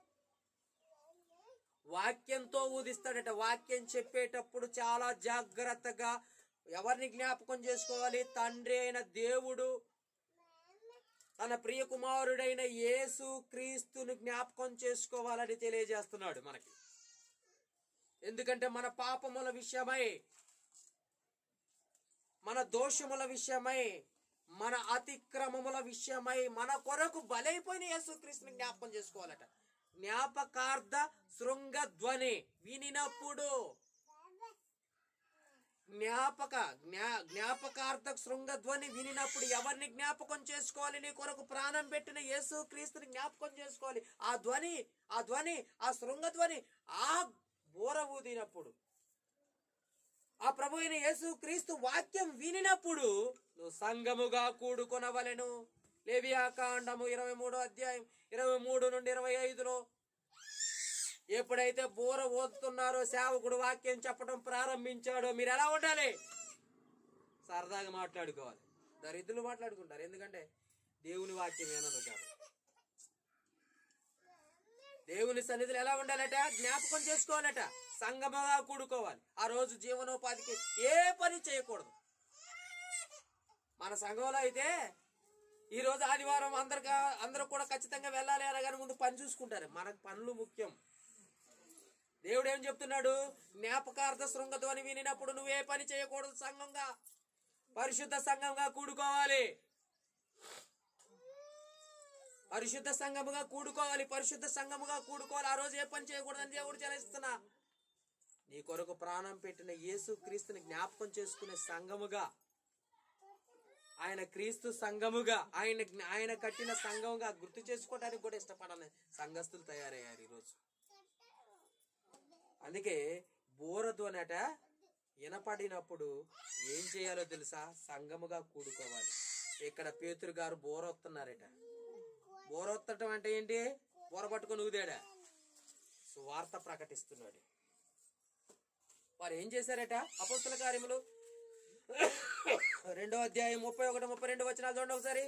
వాక్యంతో ఊదిస్తాడట వాక్యం చెప్పేటప్పుడు చాలా జాగ్రత్తగా ఎవరిని జ్ఞాపకం చేసుకోవాలి తండ్రి అయిన దేవుడు తన ప్రియ కుమారుడైన యేసు క్రీస్తును జ్ఞాపకం చేసుకోవాలని తెలియజేస్తున్నాడు మనకి ఎందుకంటే మన పాపముల విషయమై మన దోషముల విషయమై మన అతిక్రమముల విషయమై మన కొరకు బలైపోయిన యేసుక్రీస్తుని జ్ఞాపకం చేసుకోవాలట జ్ఞాపకార్థ శృంగ ధ్వని వినినప్పుడు జ్ఞాపక జ్ఞా జ్ఞాపకార్థ శృంగ ధ్వని వినినప్పుడు ఎవరిని జ్ఞాపకం చేసుకోవాలి నీ కొరకు ప్రాణం పెట్టిన యేసు క్రీస్తుని జ్ఞాపకం చేసుకోవాలి ఆ ధ్వని ఆ ధ్వని ఆ శృంగ ధ్వని ఆ బోర ఊదినప్పుడు ఆ ప్రభు అయిన యేసు క్రీస్తు వాక్యం వినినప్పుడు నువ్వు సంఘముగా కూడుకొనవలెను లేవియాకాండము ఇరవై మూడో అధ్యాయం ఇరవై మూడు నుండి ఇరవై ఐదులో ఎప్పుడైతే బోర ఓదుతున్నారో సేవకుడు వాక్యం చెప్పడం ప్రారంభించాడో మీరు ఎలా ఉండాలి సరదాగా మాట్లాడుకోవాలి దరిద్రులు మాట్లాడుకుంటారు ఎందుకంటే దేవుని వాక్యం ఏనదు కాబట్టి దేవుని సన్నిధిలో ఎలా ఉండాలట జ్ఞాపకం చేసుకోవాలట సంగమగా కూడుకోవాలి ఆ రోజు జీవనోపాధికి ఏ పని చేయకూడదు మన సంఘంలో అయితే ఈ రోజు ఆదివారం అందరికీ అందరూ కూడా ఖచ్చితంగా వెళ్ళాలి అనగానే ముందు పని చూసుకుంటారు మనకు పనులు ముఖ్యం దేవుడు ఏం చెప్తున్నాడు జ్ఞాపకార్థ శృంగధ్వని వినినప్పుడు నువ్వే పని చేయకూడదు సంఘంగా పరిశుద్ధ సంఘంగా కూడుకోవాలి పరిశుద్ధ సంఘముగా కూడుకోవాలి పరిశుద్ధ సంఘముగా కూడుకోవాలి ఆ రోజు ఏ పని చేయకూడదని దేవుడు చలిస్తున్నా నీ కొరకు ప్రాణం పెట్టిన యేసు క్రీస్తుని జ్ఞాపకం చేసుకునే సంఘముగా ఆయన క్రీస్తు సంఘముగా ఆయన జ్ఞ- ఆయన కట్టిన సంఘముగా గుర్తు చేసుకోవడానికి కూడా ఇష్టపడని సంఘస్థులు తయారయ్యారు ఈరోజు అందుకే బోరధ్వనట వినపడినప్పుడు ఏం చేయాలో తెలుసా సంఘముగా కూడుకోవాలి ఇక్కడ పేతురు గారు బోరొత్తున్నారట బోరొత్తటం అంటే ఏంటి బోర పట్టుకొని ఊదాడా సువార్త ప్రకటిస్తున్నాడు వారు ఏం చేశారట అపస్తుల కార్యములు రెండో అధ్యాయం ముప్పై ఒకటి ముప్పై రెండు వచ్చిన చూడండి ఒకసారి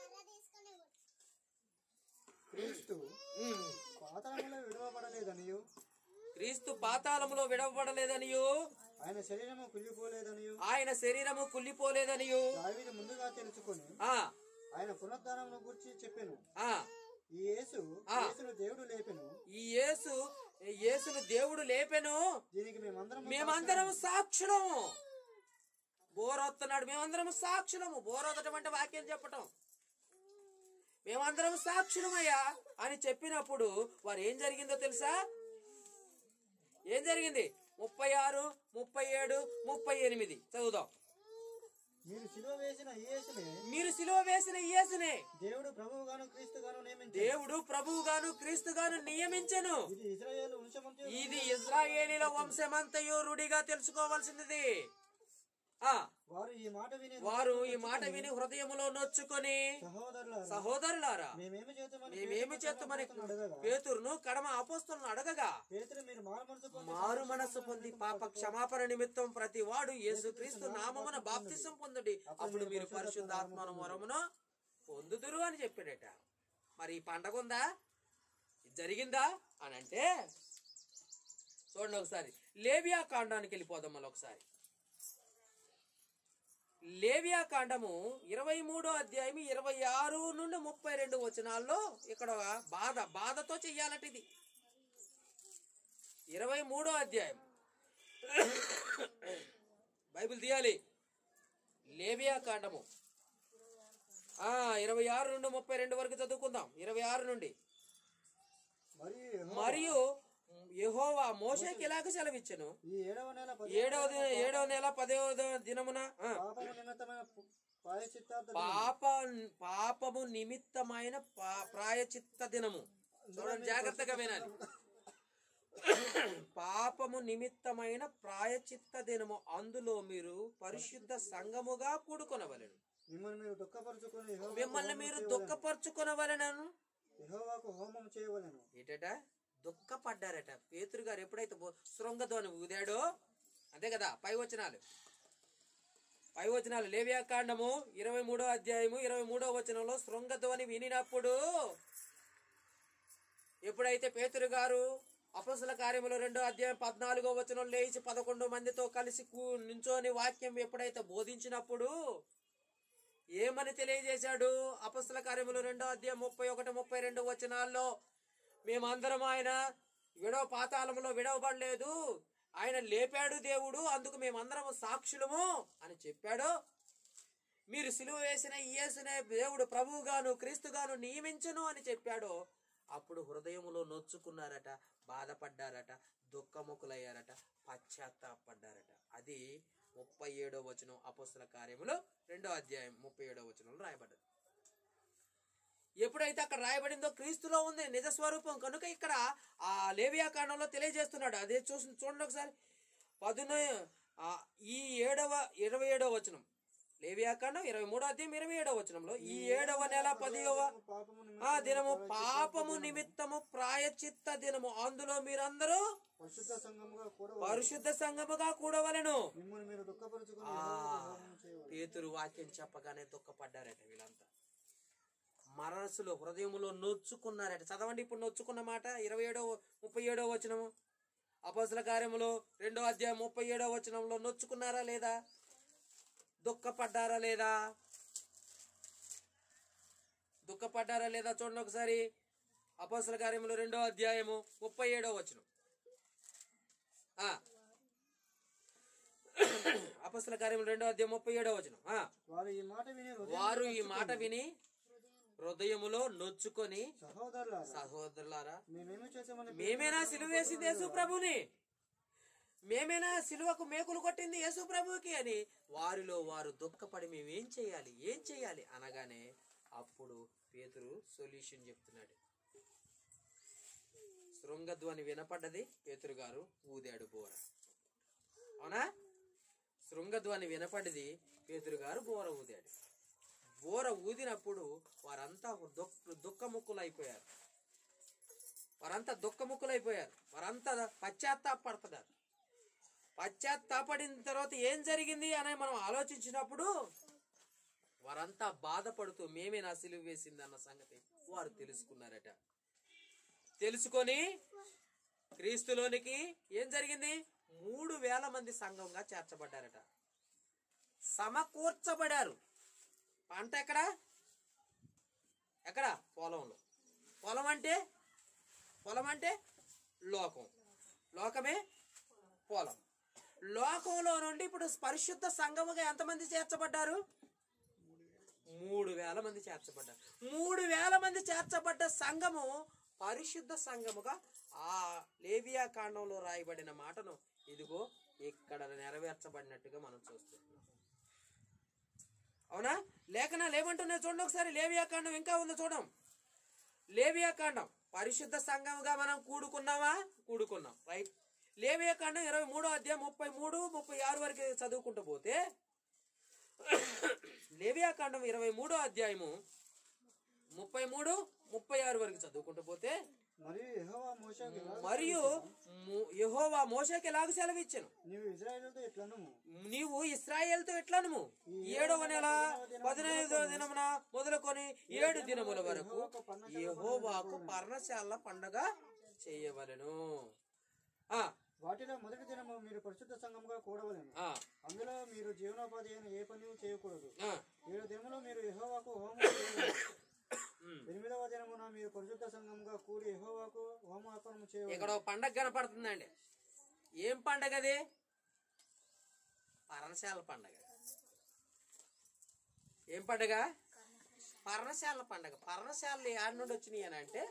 క్రీస్తు ఉమ్. పాతాళములో విడవబడలేదనియు క్రీస్తు పాతాళములో విడవబడలేదనియు ఆయన శరీరము కుళ్ళిపోలేదనియు ఆయన శరీరము కుళ్ళిపోలేదనియు దావీదు ముందుగా తెలుసుకొని ఆ ఆయన పునరుద్ధానమును గురించి చెప్పాను ఆ ఈ యేసు ఆ. యేసును దేవుడు లేపెను ఈ యేసు యేసును దేవుడు లేపెను దీనికి మేమందరం మేమందరం సాక్షులం బోరొత్తున్నాడు మేమందరం సాక్షులము బోరొద్దటం అంటే వాక్యం చెప్పటం మేమందరం సాక్షులమయ్యా అని చెప్పినప్పుడు వారు ఏం జరిగిందో తెలుసా ఏం జరిగింది ముప్పై ఆరు ముప్పై ఏడు ముప్పై ఎనిమిది చదువుదాం మీరు సిలువ వేసిన ఈ యేసునే మీరు సిలువ వేసిన ఈ యేసునే దేవుడు ప్రభువుగాను క్రీస్తుగాను నియమించి దేవుడు ప్రభువుగాను క్రీస్తుగాను నియమించెను ఇది ఇస్రాయేల్ వంశమంతా ఇది ఇజ్రాయేలీల వంశమంతయు రుడిగా తెలుసుకోవాల్సింది ఆ వారు ఈ మాట విని వారు ఈ మాట విని హృదయములో నొచ్చుకొని సహోదరులారా సహోదరులారా మేమేమి చేద్దామని మేమేమి చేస్తామని అడగగా పేతురును కడమ అపోస్తులను అడగగా పేతురు మీరు మారు మనసు పొంది మారు మనస్సు పొంది పాప క్షమాపణ నిమిత్తం ప్రతి వాడు యేసుక్రీస్తు నామమున బాప్తిసం పొందుడి అప్పుడు మీరు పరిశుద్ధాత్మను వరమును పొందుదురు అని చెప్పాడట మరి ఈ పండగ ఉందా ఇది జరిగిందా అని అంటే చూడండి ఒకసారి లేవియా కాండానికి వెళ్ళిపోదాం మళ్ళీ ఒకసారి లేవియా కాండము ఇరవై మూడో అధ్యాయం ఇరవై ఆరు నుండి ముప్పై రెండు వచనాల్లో ఇక్కడ బాధ బాధతో చెయ్యాలట ఇది ఇరవై మూడో అధ్యాయం బైబిల్ తీయాలి లేవియా కాండము ఆ ఇరవై ఆరు నుండి ముప్పై రెండు వరకు చదువుకుందాం ఇరవై ఆరు నుండి మరియు యెహోవా మరియు యెహోవా మోషేకి ఇలాగ సెలవిచ్చెను ఈ ఏడవ నెల పది ఏడవ దిన ఏడవ నెల పదవ దినమున ఆ, పాపము నిమిత్తమైన పు- ప్రాయశ్చిత్తార్థ పాప పాపము నిమిత్తమైన పా- ప్రాయచిత్త దినము చూడండి జాగ్రత్తగా వినాలి పాపము నిమిత్తమైన ప్రాయచిత్త దినము అందులో మీరు పరిశుద్ధ సంఘముగా కూడుకొనవలెను మిమ్మల్ని మీరు దుఃఖపరుచుకొని యెహోవాకు మిమ్మల్ని హోమం మీరు చేయవలెను. దుఃఖపరచుకొనవలెనను యెహోవాకు హోమం చేయవలెను ఏటట దుఃఖపడ్డారట పేతురు గారు ఎప్పుడైతే బో- శృంగధ్వని ఊదాడో అంతే కదా పై వచనాలు పై వచనాలు లేవియా కాండము ఇరవై మూడో అధ్యాయము ఇరవై మూడో వచనంలో శృంగధ్వని వినినప్పుడు ఎప్పుడైతే పేతురు గారు అపసల కార్యములు రెండో అధ్యాయం పద్నాలుగో వచనం లేచి పదకొండు మందితో కలిసి కూ- నించోని వాక్యం ఎప్పుడైతే బోధించినప్పుడు ఏమని తెలియజేశాడు అపస్సుల కార్యములు రెండో అధ్యాయం ముప్పై ఒకటి ముప్పై రెండు వచనాల్లో మేమందరం ఆయన విడవ పాతాళములో విడవబడలేదు ఆయన లేపాడు దేవుడు అందుకు మేమందరం సాక్షులము అని చెప్పాడు మీరు సిలువ వేసిన ఈ యేసునే దేవుడు ప్రభువుగాను క్రీస్తుగాను నియమించును అని చెప్పాడు అప్పుడు హృదయములో నొచ్చుకున్నారట బాధపడ్డారట దుఃఖముఖులయ్యారట పశ్చాత్తాపడ్డారట అది ముప్పై ఏడో వచనం అపస్తుల కార్యములు రెండో అధ్యాయం ముప్పై ఏడో వచనంలో రాయబడ్డది ఎప్పుడైతే అక్కడ రాయబడిందో క్రీస్తులో ఉంది నిజ స్వరూపం కనుక ఇక్కడ ఆ లేవియా కాండంలో తెలియజేస్తున్నాడు అదే చూసి చూడండి ఒకసారి పదున ఆ, ఈ ఏడవ ఇరవై ఏడవ వచనం లేవియా కాండం ఇరవై మూడో అధ్యాయం ఇరవై ఏడవ వచనంలో ఈ ఏడవ నెల పదియవ పాపము ఆ నిమిత్తమైన దినము ప్రాయశ్చిత్త పాపము నిమిత్తము ప్రాయచిత్త దినము అందులో మీరందరూ పరిశుద్ధ సంఘముగా కూడా పరిశుద్ధ సంఘముగా కూడవలెను మిమ్మల్ని మీరు దుఃఖపరుచుకొని ఆ యెహోవాకు హోమం చేయవలెను పేతురు వాక్యం చెప్పగానే దుఃఖపడ్డారట వీళ్ళంతా మనసులో హృదయములో నొచ్చుకున్నారట చదవండి ఇప్పుడు నొచ్చుకున్న మాట ఇరవై ఏడో ముప్పై ఏడో వచనము అపసల కార్యములో రెండో అధ్యాయం ముప్పై ఏడో వచనంలో నొచ్చుకున్నారా లేదా దుఃఖపడ్డారా లేదా దుఃఖపడ్డారా లేదా చూడండి ఒకసారి అపసల కార్యములు రెండో అధ్యాయము ముప్పై ఏడో వచనం ఆ. అపస్తుల కార్యములు రెండో అధ్యాయం ముప్పై ఏడో వచనం ఆ. వారు ఈ మాట విని హృదయం వారు ఈ మాట విని హృదయములో నొచ్చుకొని సహోదరులారా సహోదరులారా మేమేమి చేసామని మేమేనా సిలువ వేసింది యేసు ప్రభుని మేమేనా సిలువకు మేకులు కొట్టింది యేసు ప్రభుకి అని వారిలో వారు దుఃఖపడి మేమేం చేయాలి ఏం చేయాలి అనగానే అప్పుడు పేతురు సొల్యూషన్ చెప్తున్నాడు శృంగధ్వని వినపడ్డది పేతురు గారు ఊదాడు బోర అవునా శృంగధ్వని వినపడ్డది పేతురు గారు బోర ఊదాడు బోర ఊదినప్పుడు వారంతా దుఃఖ దుఃఖముక్కులైపోయారు వారంతా దుఃఖముక్కులైపోయారు వారంతా పశ్చాత్తాపడుతున్నారు పశ్చాత్తాపడిన తర్వాత ఏం జరిగింది అని మనం ఆలోచించినప్పుడు వారంతా బాధపడుతూ మేమే నా సిలువ వేసింది అన్న సంగతి వారు తెలుసుకున్నారట తెలుసుకొని క్రీస్తులోనికి ఏం జరిగింది మూడు వేల మంది సంఘంగా చేర్చబడ్డారట సమకూర్చబడారు పంట ఎక్కడ ఎక్కడ పొలంలో పొలం అంటే పొలం అంటే లోకం లోకమే పొలం లోకంలో నుండి ఇప్పుడు పరిశుద్ధ సంఘముగా ఎంతమంది చేర్చబడ్డారు మూడు వేల మంది చేర్చబడ్డారు మూడు వేల మంది చేర్చబడ్డ సంఘము పరిశుద్ధ సంఘముగా ఆ లేవియా కాండంలో రాయబడిన మాటను ఇదిగో ఇక్కడ నెరవేర్చబడినట్టుగా మనం చూస్తున్నాం అవునా లేఖనాలు ఏమంటున్నాయి చూడండి ఒకసారి లేవియా కాండం ఇంకా ఉంది చూడం లేవియా కాండం పరిశుద్ధ సంఘముగా మనం కూడుకున్నామా కూడుకున్నాం రైట్ లేవియా కాండం ఇరవై మూడో అధ్యాయం ముప్పై మూడు ముప్పై ఆరు వరకు చదువుకుంటూ పోతే లేవియా కాండం ఇరవై మూడో అధ్యాయము ముప్పై మూడు ముప్పై ఆరు వరకు చదువుకుంటూ పోతే మరియు యెహోవా మోషేకు ఇలా మరియు ము- యెహోవా మోషకి ఎలాగ సెలవిచ్చాను నీవు ఇజ్రాయేలుతో ఇట్లను నీవు ఇస్రాయేల్తో ఎట్లనుము ఏడవ నెల పదినైదవ దినమున మొదలుకొని ఏడు దినముల వరకు యెహోవాకు పర్ణశాల పండగ చేయవలెను ఆ వాటిలో మొదటి దినము మీరు పరిశుద్ధ సంఘముగా కూడవలేను ఆ అందులో మీరు జీవనోపాధి అయిన ఏ పని చేయకూడదు ఆ ఏడు దినములో మీరు యెహోవాకు హోమం చేయవలెను. ఎనిమిదవ దినమున మీరు పరిశుద్ధ సంఘముగా కూడి యెహోవాకు హోమార్పణము చేయవలెను ఇక్కడ ఒక పండగ కనపడుతుందండి ఏం పండగ అది పర్ణశాల పండగ ఏం పండగ పర్ణశాల పండగ పర్ణశాలలు ఆడి నుండి వచ్చినాయి అని అంటే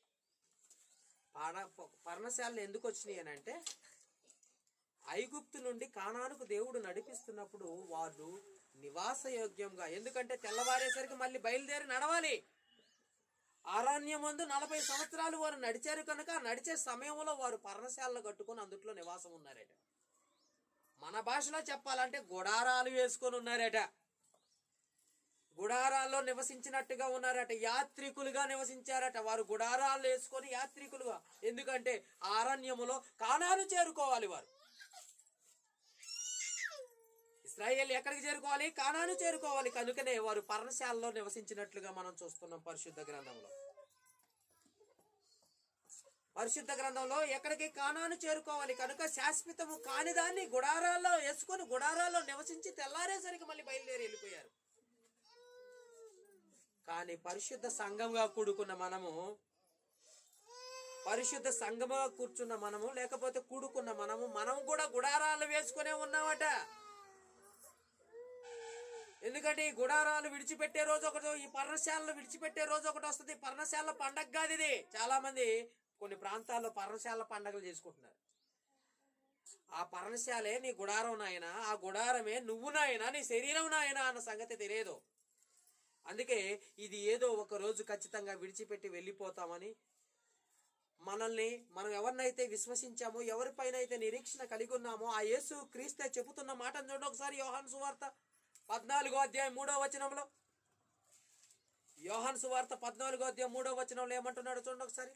పడ- పర్ణశాలలు ఎందుకు వచ్చినాయి అని అంటే ఐగుప్తు నుండి కానానుకు దేవుడు నడిపిస్తున్నప్పుడు వాళ్ళు నివాసయోగ్యంగా ఎందుకంటే తెల్లవారేసరికి మళ్ళీ బయలుదేరి నడవాలి అరణ్యమందు నలభై సంవత్సరాలు వారు నడిచారు కనుక ఆ నడిచే సమయంలో వారు పర్ణశాలలో కట్టుకొని అందుట్లో నివాసం ఉన్నారట మన భాషలో చెప్పాలంటే గుడారాలు వేసుకొని ఉన్నారట గుడారాల్లో నివసించినట్టుగా ఉన్నారట యాత్రికులుగా నివసించారట వారు గుడారాలు వేసుకొని యాత్రికులుగా ఎందుకంటే ఆ అరణ్యములో కానాను చేరుకోవాలి వారు ఇస్రాయేల్ ఎక్కడికి చేరుకోవాలి కానాను చేరుకోవాలి కనుకనే వారు పర్ణశాలలో నివసించినట్లుగా మనం చూస్తున్నాం పరిశుద్ధ గ్రంథంలో పరిశుద్ధ గ్రంథంలో ఎక్కడికి కానాను చేరుకోవాలి కనుక శాశ్వతము కాని దాన్ని గుడారాల్లో వేసుకొని గుడారాల్లో నివసించి తెల్లారేసరికి మళ్ళీ బయలుదేరి వెళ్ళిపోయారు కానీ పరిశుద్ధ సంఘంగా కూడుకున్న మనము పరిశుద్ధ సంఘముగా కూర్చున్న మనము లేకపోతే కూడుకున్న మనము మనం కూడా గుడారాలు వేసుకునే ఉన్నామట ఎందుకంటే ఈ గుడారాలు విడిచిపెట్టే రోజు ఒకటి ఈ పర్ణశాలను విడిచిపెట్టే రోజు ఒకటి వస్తుంది పర్ణశాల పండగ కాదు ఇది చాలా మంది కొన్ని ప్రాంతాల్లో పర్ణశాల పండగలు చేసుకుంటున్నారు ఆ పర్ణశాలే నీ గుడారం నాయన ఆ గుడారమే నువ్వు నాయన నీ శరీరం నాయన అన్న సంగతి తెలియదు అందుకే ఇది ఏదో ఒక రోజు ఖచ్చితంగా విడిచిపెట్టి వెళ్ళిపోతామని మనల్ని మనం ఎవరినైతే విశ్వసించామో ఎవరిపైన అయితే నిరీక్షణ కలిగి ఉన్నామో ఆ యేసు క్రీస్తే చెబుతున్న మాటను చూడండి ఒకసారి యోహాన్ సువార్త పద్నాలుగో అధ్యాయం మూడో వచనంలో యోహాన్ సువార్త పద్నాలుగో అధ్యాయం మూడో వచనంలో ఏమంటున్నాడు చూడండి ఒకసారి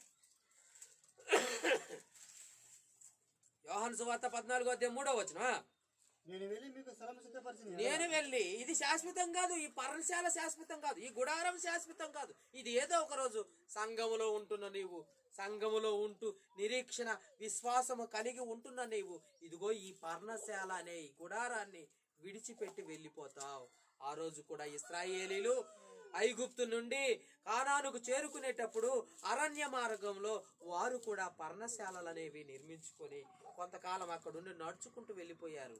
యోహాన్ సువార్త పద్నాలుగో అధ్యాయం మూడో వచనం ఆ. నేను వెళ్ళి మీకు స్థలం సిద్ధపరిచిన నేను వెళ్ళి ఇది శాశ్వతం కాదు ఈ పర్ణశాల శాశ్వతం కాదు ఈ గుడారం శాశ్వతం కాదు ఇది ఏదో ఒక రోజు సంఘములో ఉంటున్న నీవు సంఘములో ఉంటూ నిరీక్షణ విశ్వాసము కలిగి ఉంటున్న నీవు ఇదిగో ఈ పర్ణశాల అనే ఈ గుడారాన్ని విడిచిపెట్టి వెళ్ళిపోతావు ఆ రోజు కూడా ఇస్రాయేలీలు ఐగుప్తు నుండి కానానుకు చేరుకునేటప్పుడు అరణ్య మార్గంలో వారు కూడా పర్ణశాలలు అనేవి నిర్మించుకొని కొంతకాలం అక్కడుండి నడుచుకుంటూ వెళ్ళిపోయారు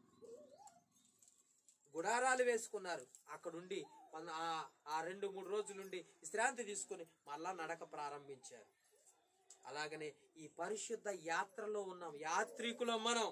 గుడారాలు వేసుకున్నారు అక్కడుండి కొన్న- ఆ- ఆ రెండు మూడు రోజులుండి విశ్రాంతి తీసుకుని మళ్ళా నడక ప్రారంభించారు అలాగనే ఈ పరిశుద్ధ యాత్రలో ఉన్నాం యాత్రికులం మనం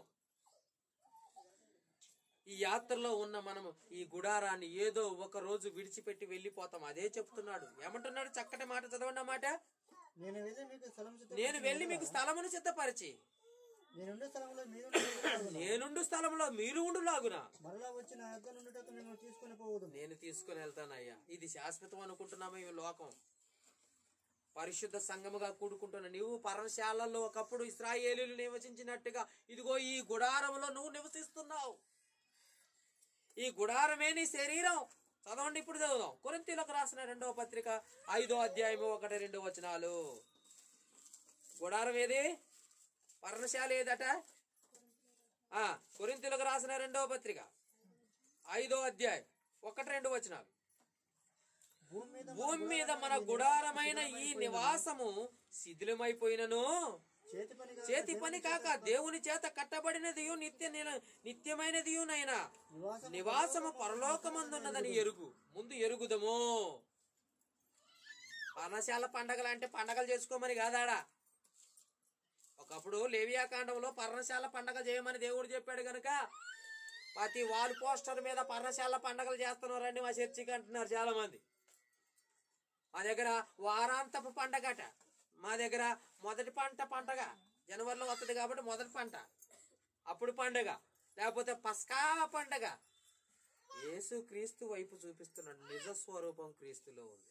ఈ యాత్రలో ఉన్న మనము ఈ గుడారాన్ని ఏదో ఒక రోజు విడిచిపెట్టి వెళ్ళిపోతాం అదే చెప్తున్నాడు ఏమంటున్నాడు చక్కటి మాట చదవండి ఆ మాట నేను వెళ్ళి మీకు స్థలం సిద్ధ నేను వెళ్ళి మీకు స్థలమును సిద్ధపరిచి నేనుండే స్థలంలో మీరు ఉండుటకు నేనుండు స్థలంలో మీరు ఉండులాగునా మరలా వచ్చి నా యొద్ద నుండుటకు మిమ్మల్ని తీసుకొని పోవదు నేను తీసుకుని వెళ్తానయ్యా ఇది శాశ్వతం అనుకుంటున్నాము ఈ లోకం పరిశుద్ధ సంఘముగా కూడుకుంటున్న నీవు పర్ణశాలలో ఒకప్పుడు ఇస్రాయేలీలు నివసించినట్టుగా ఇదిగో ఈ గుడారంలో నువ్వు నివసిస్తున్నావు ఈ గుడారమే నీ శరీరం చదవండి ఇప్పుడు చదువుదాం కొరింతీలకు రాసిన రెండవ పత్రిక ఐదో అధ్యాయము ఒకటి రెండు వచనాలు గుడారం ఏది పర్ణశాల ఏదట ఆ కొరింతీలకు రాసిన రెండవ పత్రిక ఐదో అధ్యాయం ఒకటి రెండు వచనాలు భూమి మీద భూమి మీద మన గుడారమైన ఈ నివాసము శిథిలమైపోయినను చేతి పని కాక చేతి పని కాక దేవుని చేత కట్టబడినదియు నిత్య నిల- నిత్యమైనదియు నైనా నివాసం నివాసము పరలోకమందున్నదని ఎరుగు ముందు ఎరుగుదము పర్ణశాల పండగలు అంటే పండగలు చేసుకోమని కాదాడా ఒకప్పుడు లేవియాకాండంలో పర్ణశాల పండగ చేయమని దేవుడు చెప్పాడు గనుక ప్రతి వాల్ పోస్టర్ మీద పర్ణశాల పండగలు చేస్తున్నారండి మా చర్చికి అంటున్నారు చాలా మంది మా దగ్గర వారాంతపు పండగట మా దగ్గర మొదటి పంట పండగ జనవరిలో వస్తుంది కాబట్టి మొదటి పంట అప్పుడు పండగ లేకపోతే పస్కా పండగ యేసు క్రీస్తు వైపు చూపిస్తున్నాడు నిజ స్వరూపం క్రీస్తులో ఉంది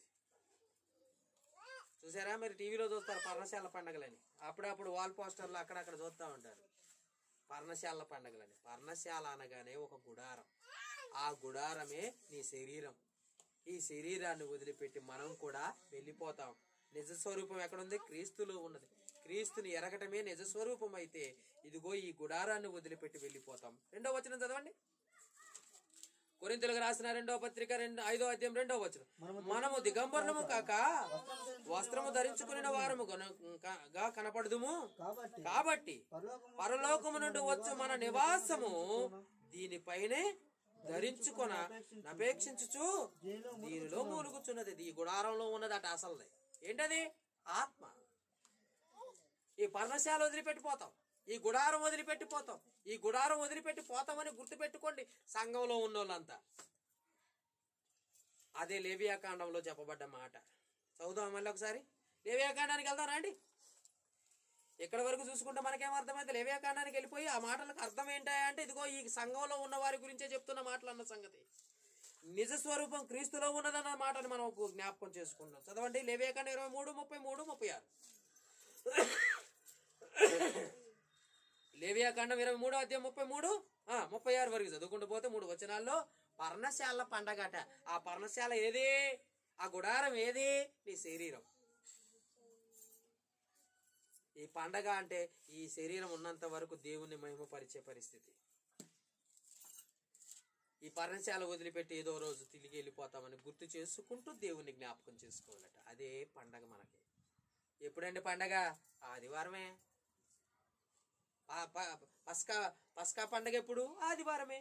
చూసారా మీరు టీవీలో చూస్తారు పర్ణశాల పండగలని అప్పుడప్పుడు వాల్ పోస్టర్లు అక్కడక్కడ చూస్తూ ఉంటారు పర్ణశాల పండగలని పర్ణశాల అనగానే ఒక గుడారం ఆ గుడారమే నీ శరీరం ఈ శరీరాన్ని వదిలిపెట్టి మనం కూడా వెళ్ళిపోతాం నిజ స్వరూపం ఎక్కడుంది క్రీస్తులో ఉన్నది క్రీస్తుని ఎరగటమే నిజ స్వరూపం అయితే ఇదిగో ఈ గుడారాన్ని వదిలిపెట్టి వెళ్ళిపోతాం రెండో వచనం చదవండి కొరింతలకు రాసిన రెండో పత్రిక రెండు ఐదో అధ్యాయం రెండో వచనం మనము దిగంబరము కాక వస్త్రము ధరించుకుని వారము గన- క- గా కనపడదుము కాబట్టి కాబట్టి పరలోకము పరలోకము నుండి వచ్చు మన నివాసము దీనిపైనే ధరించుకొన అపేక్షించుచు దీనిలో దీనిలో మూలుగుచున్నది ఈ గుడారంలో ఉన్నదట అసలుది ఏంటది ఆత్మ ఈ పర్ణశాల వదిలిపెట్టిపోతాం ఈ గుడారం వదిలిపెట్టిపోతాం ఈ గుడారం వదిలిపెట్టి పోతామని గుర్తుపెట్టుకోండి సంఘంలో ఉన్న వాళ్ళంతా అదే లేవియాకాండంలో చెప్పబడ్డ మాట చదువుదాం మళ్ళీ ఒకసారి లేవియాకాండానికి వెళ్దాం రండి ఇక్కడ వరకు చూసుకుంటే మనకేం అర్థమైతే లేవ్యాకాండానికి వెళ్ళిపోయి ఆ మాటలకు అర్థం ఏంటా అంటే ఇదిగో ఈ సంఘంలో ఉన్న వారి గురించే చెప్తున్న మాటలు అన్న సంగతి నిజ స్వరూపం క్రీస్తులో ఉన్నదన్న మాటని మనం ఒక జ్ఞాపకం చేసుకుంటాం చదవండి లేవ్యాకాండ ఇరవై మూడు ముప్పై మూడు ముప్పై ఆరు లేవియాకాండం ఇరవై మూడో అధ్యాయం ముప్పై మూడు ఆ, ముప్పై ఆరు వరకు చదువుకుంటూ పోతే మూడు వచనాల్లో పర్ణశాల పండగట ఆ పర్ణశాల ఏది ఆ గుడారం ఏది నీ శరీరం ఈ పండగ అంటే ఈ శరీరం ఉన్నంత వరకు దేవుని మహిమపరిచే పరిస్థితి ఈ పర్ణశాల వదిలిపెట్టి ఏదో రోజు తిరిగి వెళ్ళిపోతామని గుర్తు చేసుకుంటూ దేవుని జ్ఞాపకం చేసుకోవాలట అదే పండగ మనకి ఎప్పుడండి పండగ ఆదివారమే ఆ ప- పస్కా పస్కా పండగ ఎప్పుడు ఆదివారమే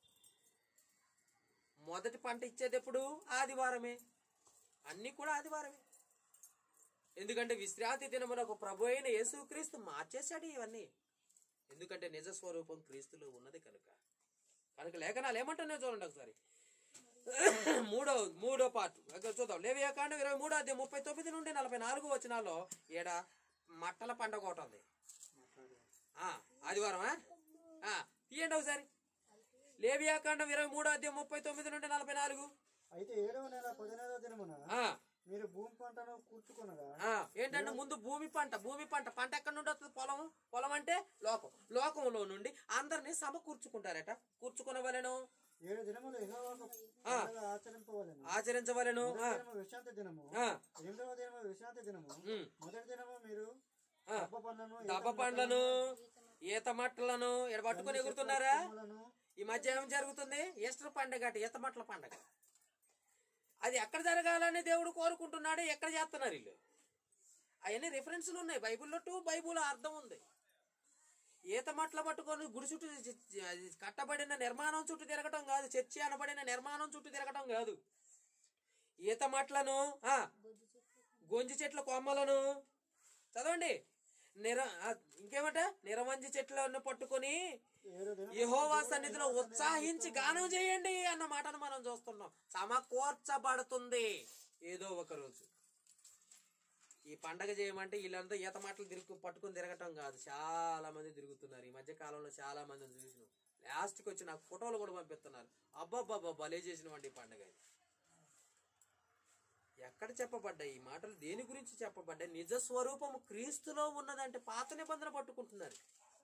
మొదటి పంట ఇచ్చేది ఎప్పుడు ఆదివారమే అన్నీ కూడా ఆదివారమే ఎందుకంటే విశ్రాంతి దినమునకు ప్రభు అయిన యేసుక్రీస్తు మార్చేశాడు ఇవన్నీ ఎందుకంటే నిజ స్వరూపం క్రీస్తులో ఉన్నది కనుక కనుక లేఖనాలు ఏమంటున్నాయో చూడండి ఒకసారి మూడో మూడో పార్ట్ అక్కడ చూద్దాం లేవియాకాండం ఇరవై మూడో అధ్యాయం ముప్పై తొమ్మిది నుండి నలభై నాలుగు వచనాల్లో ఈడ మట్టల పండగ ఒకటి ఉంది ఆ, ఆదివారమా ఆ, తీయండి ఒకసారి లేవియాకాండం ఇరవై మూడో అధ్యాయం ముప్పై తొమ్మిది నుండి నలభై నాలుగు అయితే ఏడవ నెల పదిహేనవ దినమున ఆ, మీరు భూమి పంటను కూర్చుకొనగా ఆ, ఏంటంటే ముందు భూమి పంట భూమి పంట పంట ఎక్కడి నుండి వస్తుంది పొలం పొలం అంటే లోకం లోకంలో నుండి అందరినీ సమకూర్చుకుంటారట కూర్చుకునవలెను ఏడు దినములు యెహోవాకు పండగ ఆచరింపవలెను ఆచరించవలెను ఆ, దినము విశ్రాంతి దినము ఆ, ఎనిమిదవ దినము విశ్రాంతి దినము ఉమ్, మొదటి దినము మీరు ఆ. దప్ప పండ్లను దప్ప పండ్లను ఈత మట్టలను ఎడ పట్టుకొని ఎగురుతున్నారా కొమ్మలను ఈ మధ్య ఏం జరుగుతుంది ఈస్టర్ పండగ అట ఈత మట్టల పండగ అది ఎక్కడ జరగాలని దేవుడు కోరుకుంటున్నాడు ఎక్కడ చేస్తున్నారు వీళ్ళు అవన్నీ రిఫరెన్స్లు ఉన్నాయి బైబిల్లో టు బైబుల్ అర్థం ఉంది ఈత మట్ల పట్టుకొని గుడి చుట్టూ చి- చి- అది కట్టబడిన నిర్మాణం చుట్టూ తిరగటం కాదు చర్చి అనబడిన నిర్మాణం చుట్టూ తిరగటం కాదు ఈత మట్లను ఆ, గొంజి చెట్ల కొమ్మలను చదవండి నిర ఆ, ఇంకేమట నిరవంజి చెట్లను పట్టుకొని ఏడు దినములు యెహోవా సన్నిధిలో ఉత్సాహించి గానం చేయండి అన్న మాటను మనం చూస్తున్నాం సమకూర్చబడుతుంది ఏదో ఒక రోజు ఈ పండగ చేయమంటే వీళ్ళంతా ఈత మాటలు తిరుగు పట్టుకొని తిరగటం కాదు చాలా మంది తిరుగుతున్నారు ఈ మధ్య కాలంలో చాలా మందిని చూసినాం లాస్ట్కి వచ్చి నాకు ఫోటోలు కూడా పంపిస్తున్నారు అబ్బాబ్బా భలే చేసినవండి ఈ పండగ ఇది. ఎక్కడ చెప్పబడ్డాయి ఈ మాటలు దేని గురించి చెప్పబడ్డాయి నిజ స్వరూపము క్రీస్తులో ఉన్నదంటే పాత నిబంధన పట్టుకుంటున్నారు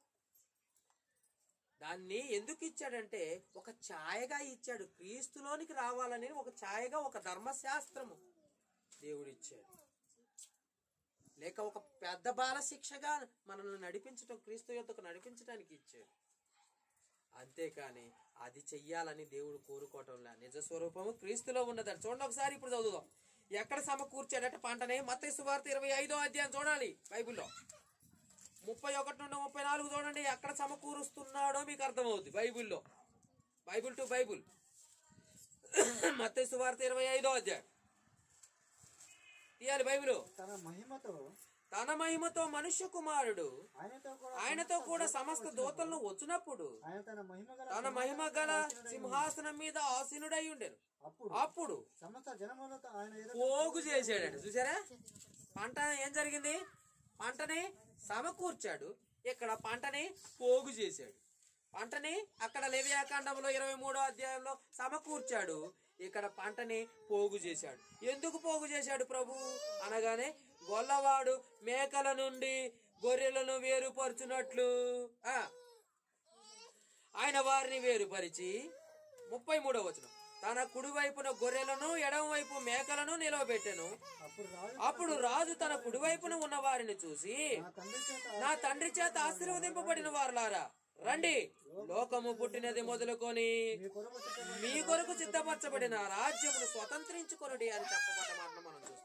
దాన్ని ఎందుకు ఇచ్చాడంటే ఒక ఛాయగా ఇచ్చాడు క్రీస్తులోనికి రావాలని ఒక ఛాయగా ఒక ధర్మశాస్త్రము దేవుడు ఇచ్చాడు లేక ఒక పెద్ద బాల శిక్షగా మనల్ని నడిపించటం క్రీస్తు యొద్దకు నడిపించడానికి ఇచ్చాడు అంతేకాని అది చెయ్యాలని దేవుడు కోరుకోవటంలా నిజ స్వరూపము క్రీస్తులో ఉన్నదట చూడండి ఒకసారి ఇప్పుడు చదువుదాం ఎక్కడ సమకూర్చాడట పంటనే మత్తయి సువార్త ఇరవై ఐదో అధ్యాయం చూడాలి బైబిల్లో ముప్పై ఒకటి నుండి ముప్పై నాలుగు చూడండి ఎక్కడ సమకూరుస్తున్నాడో మీకు అర్థమవుతుంది బైబిల్లో బైబిల్ టు బైబిల్ మత్తయి సువార్త ఇరవై ఐదో అధ్యాయం తీయాలి బైబిల్ తన మహిమతో తన మహిమతో మనుష్య కుమారుడు ఆయనతో కూడా ఆయనతో కూడా సమస్త దూతలను వచ్చినప్పుడు ఆయన తన మహిమ గల తన మహిమ గల సింహాసనం మీద ఆసీనుడై ఉండెను అప్పుడు అప్పుడు సమస్త జనములతో ఆయన ఎదుట పోగు చేశాడండి చూసారా పంట ఏం జరిగింది పంటని సమకూర్చాడు ఇక్కడ పంటని పోగు చేశాడు పంటని అక్కడ లేవ్యాకాండంలో ఇరవై మూడో అధ్యాయంలో సమకూర్చాడు ఇక్కడ పంటని పోగు చేశాడు ఎందుకు పోగు చేశాడు ప్రభు అనగానే గొల్లవాడు మేకల నుండి గొర్రెలను వేరుపరుచున్నట్లు ఆ ఆయన వారిని వేరుపరిచి ముప్పై మూడో వచనం తన కుడి వైపున గొర్రెలను ఎడమ వైపు మేకలను నిలవబెట్టెను అప్పుడు రాజు అప్పుడు రాజు తన కుడి వైపున ఉన్న వారిని చూసి నా తండ్రి చేత నా తండ్రి చేత ఆశీర్వదింపబడిన వారులారా రండి లోకము పుట్టినది మొదలుకొని మీ కొరకు సిద్ధపడి మీ కొరకు సిద్ధపరచబడిన రాజ్యమును స్వతంత్రించుకొనుడి అని చెప్పబడ్డ మాటను మనం చూస్తాం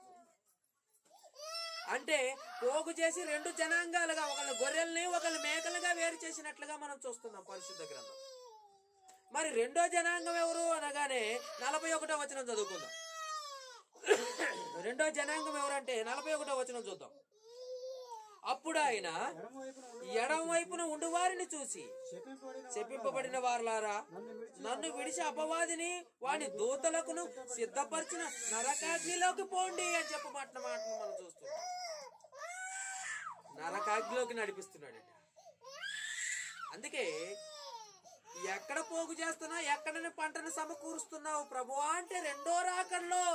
అంటే పోగు చేసి రెండు జనాంగాలుగా ఒకళ్ళ గొర్రెల్ని ఒకళ్ళ మేకలుగా వేరు చేసినట్లుగా మనం చూస్తున్నాం పరిశుద్ధ గ్రంథం మరి రెండో జనాంగం ఎవరు అనగానే నలభై ఒకటో వచనం చదువుకుందాం రెండో జనాంగం ఎవరంటే నలభై ఒకటో వచనం చూద్దాం అప్పుడు ఆయన ఎడమ వైపున ఉండు ఎడం వైపున ఉండు వారిని చూసి శపింపబడిన చెప్పింపబడిన వారులారా నన్ను విడిచి నన్ను విడిచి అపవాదిని వాని దూతలకును సిద్ధపరిచిన నరకాగ్నిలోకి పోండి అని చెప్పమాట మాటను మనం చూస్తున్నాం నరకాగ్నిలోకి నడిపిస్తున్నాడు అందుకే ఎక్కడ పోగు చేస్తున్నా ఎక్కడ పంటను సమకూరుస్తున్నావు ప్రభువా అంటే రెండో రాకల్లో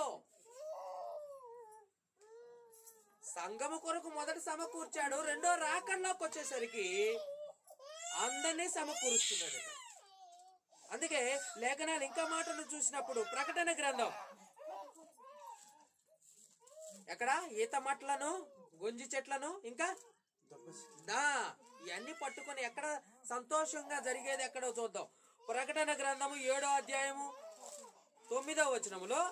సంగము కొరకు మొదటి సమకూర్చాడు రెండో రాకల్లోకి వచ్చేసరికి అందరినీ సమకూరుస్తున్నాడు అందుకే లేఖనాలు ఇంకా మాటలు చూసినప్పుడు ప్రకటన గ్రంథం ఎక్కడ ఈత మట్లను గొంజి చెట్లను ఇంకా దా ఇవన్నీ పట్టుకొని ఎక్కడ సంతోషంగా జరిగేది ఎక్కడో చూద్దాం ప్రకటన గ్రంథము ఏడో అధ్యాయము తొమ్మిదో వచనములో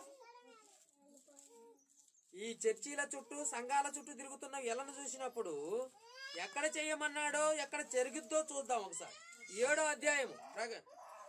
ఈ చర్చీల చుట్టూ సంఘాల చుట్టూ తిరుగుతున్న ఎలను చూసినప్పుడు ఎక్కడ చేయమన్నాడో ఎక్కడ జరిగిద్దో చూద్దాం ఒకసారి ఏడో అధ్యాయము ప్రక-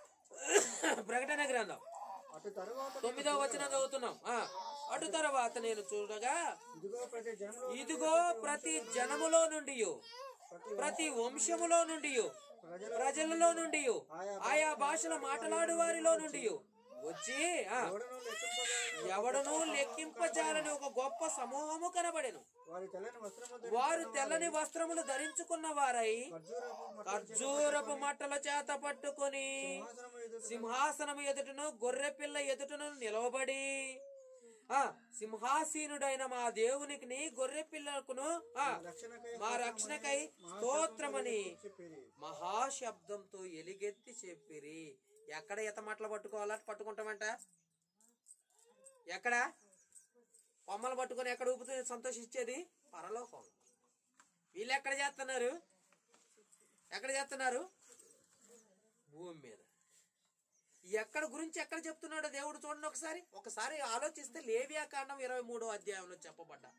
ప్రకటన గ్రంథం అటు తరువాత తొమ్మిదో వచనం చదువుతున్నాం ఆ, అటు తర్వాత నేను చూడగా ఇదిగో ప్రతి జనంలో ఇదిగో ప్రతి జనములో నుండి ప్రతి వంశములో నుండి ప్రజలలో నుండి ఆయా భాషల మాట్లాడు వారిలో నుండి వచ్చి ఆ, ఎవడను లెక్కింపగలను ఎవడనూ లెక్కింపజాలని ఒక గొప్ప సమూహము కనబడెను వారి తెల్లని వస్త్రము వారు తెల్లని వస్త్రములు ధరించుకున్న వారై ఖర్జూరపు మట్ట ఖర్జూరపు మట్టల చేత పట్టుకొని సింహాసనము ఎదుట సింహాసనము ఎదుటను గొర్రె పిల్ల ఎదుటను నిలవబడి ఆ సింహాసీనుడైన మా దేవునికి గొర్రె పిల్లకును ఆ రక్షణకై మా రక్షణకై స్తోత్రమని చెప్పేది మహాశబ్దంతో ఎలిగెత్తి చెప్పిరి ఎక్కడ ఈత మట్టలు పట్టుకోవాలా పట్టుకుంటామంట ఎక్కడ కొమ్మలు పట్టుకొని ఎక్కడ ఊపుతూ సంతోషించేది పరలోకం వీళ్ళు ఎక్కడ చేస్తున్నారు ఎక్కడ చేస్తున్నారు భూమి మీద ఎక్కడ గురించి ఎక్కడ చెప్తున్నాడో దేవుడు చూడండి ఒకసారి ఒకసారి ఆలోచిస్తే లేవియా కాండం ఇరవై మూడో అధ్యాయంలో చెప్పబడ్డా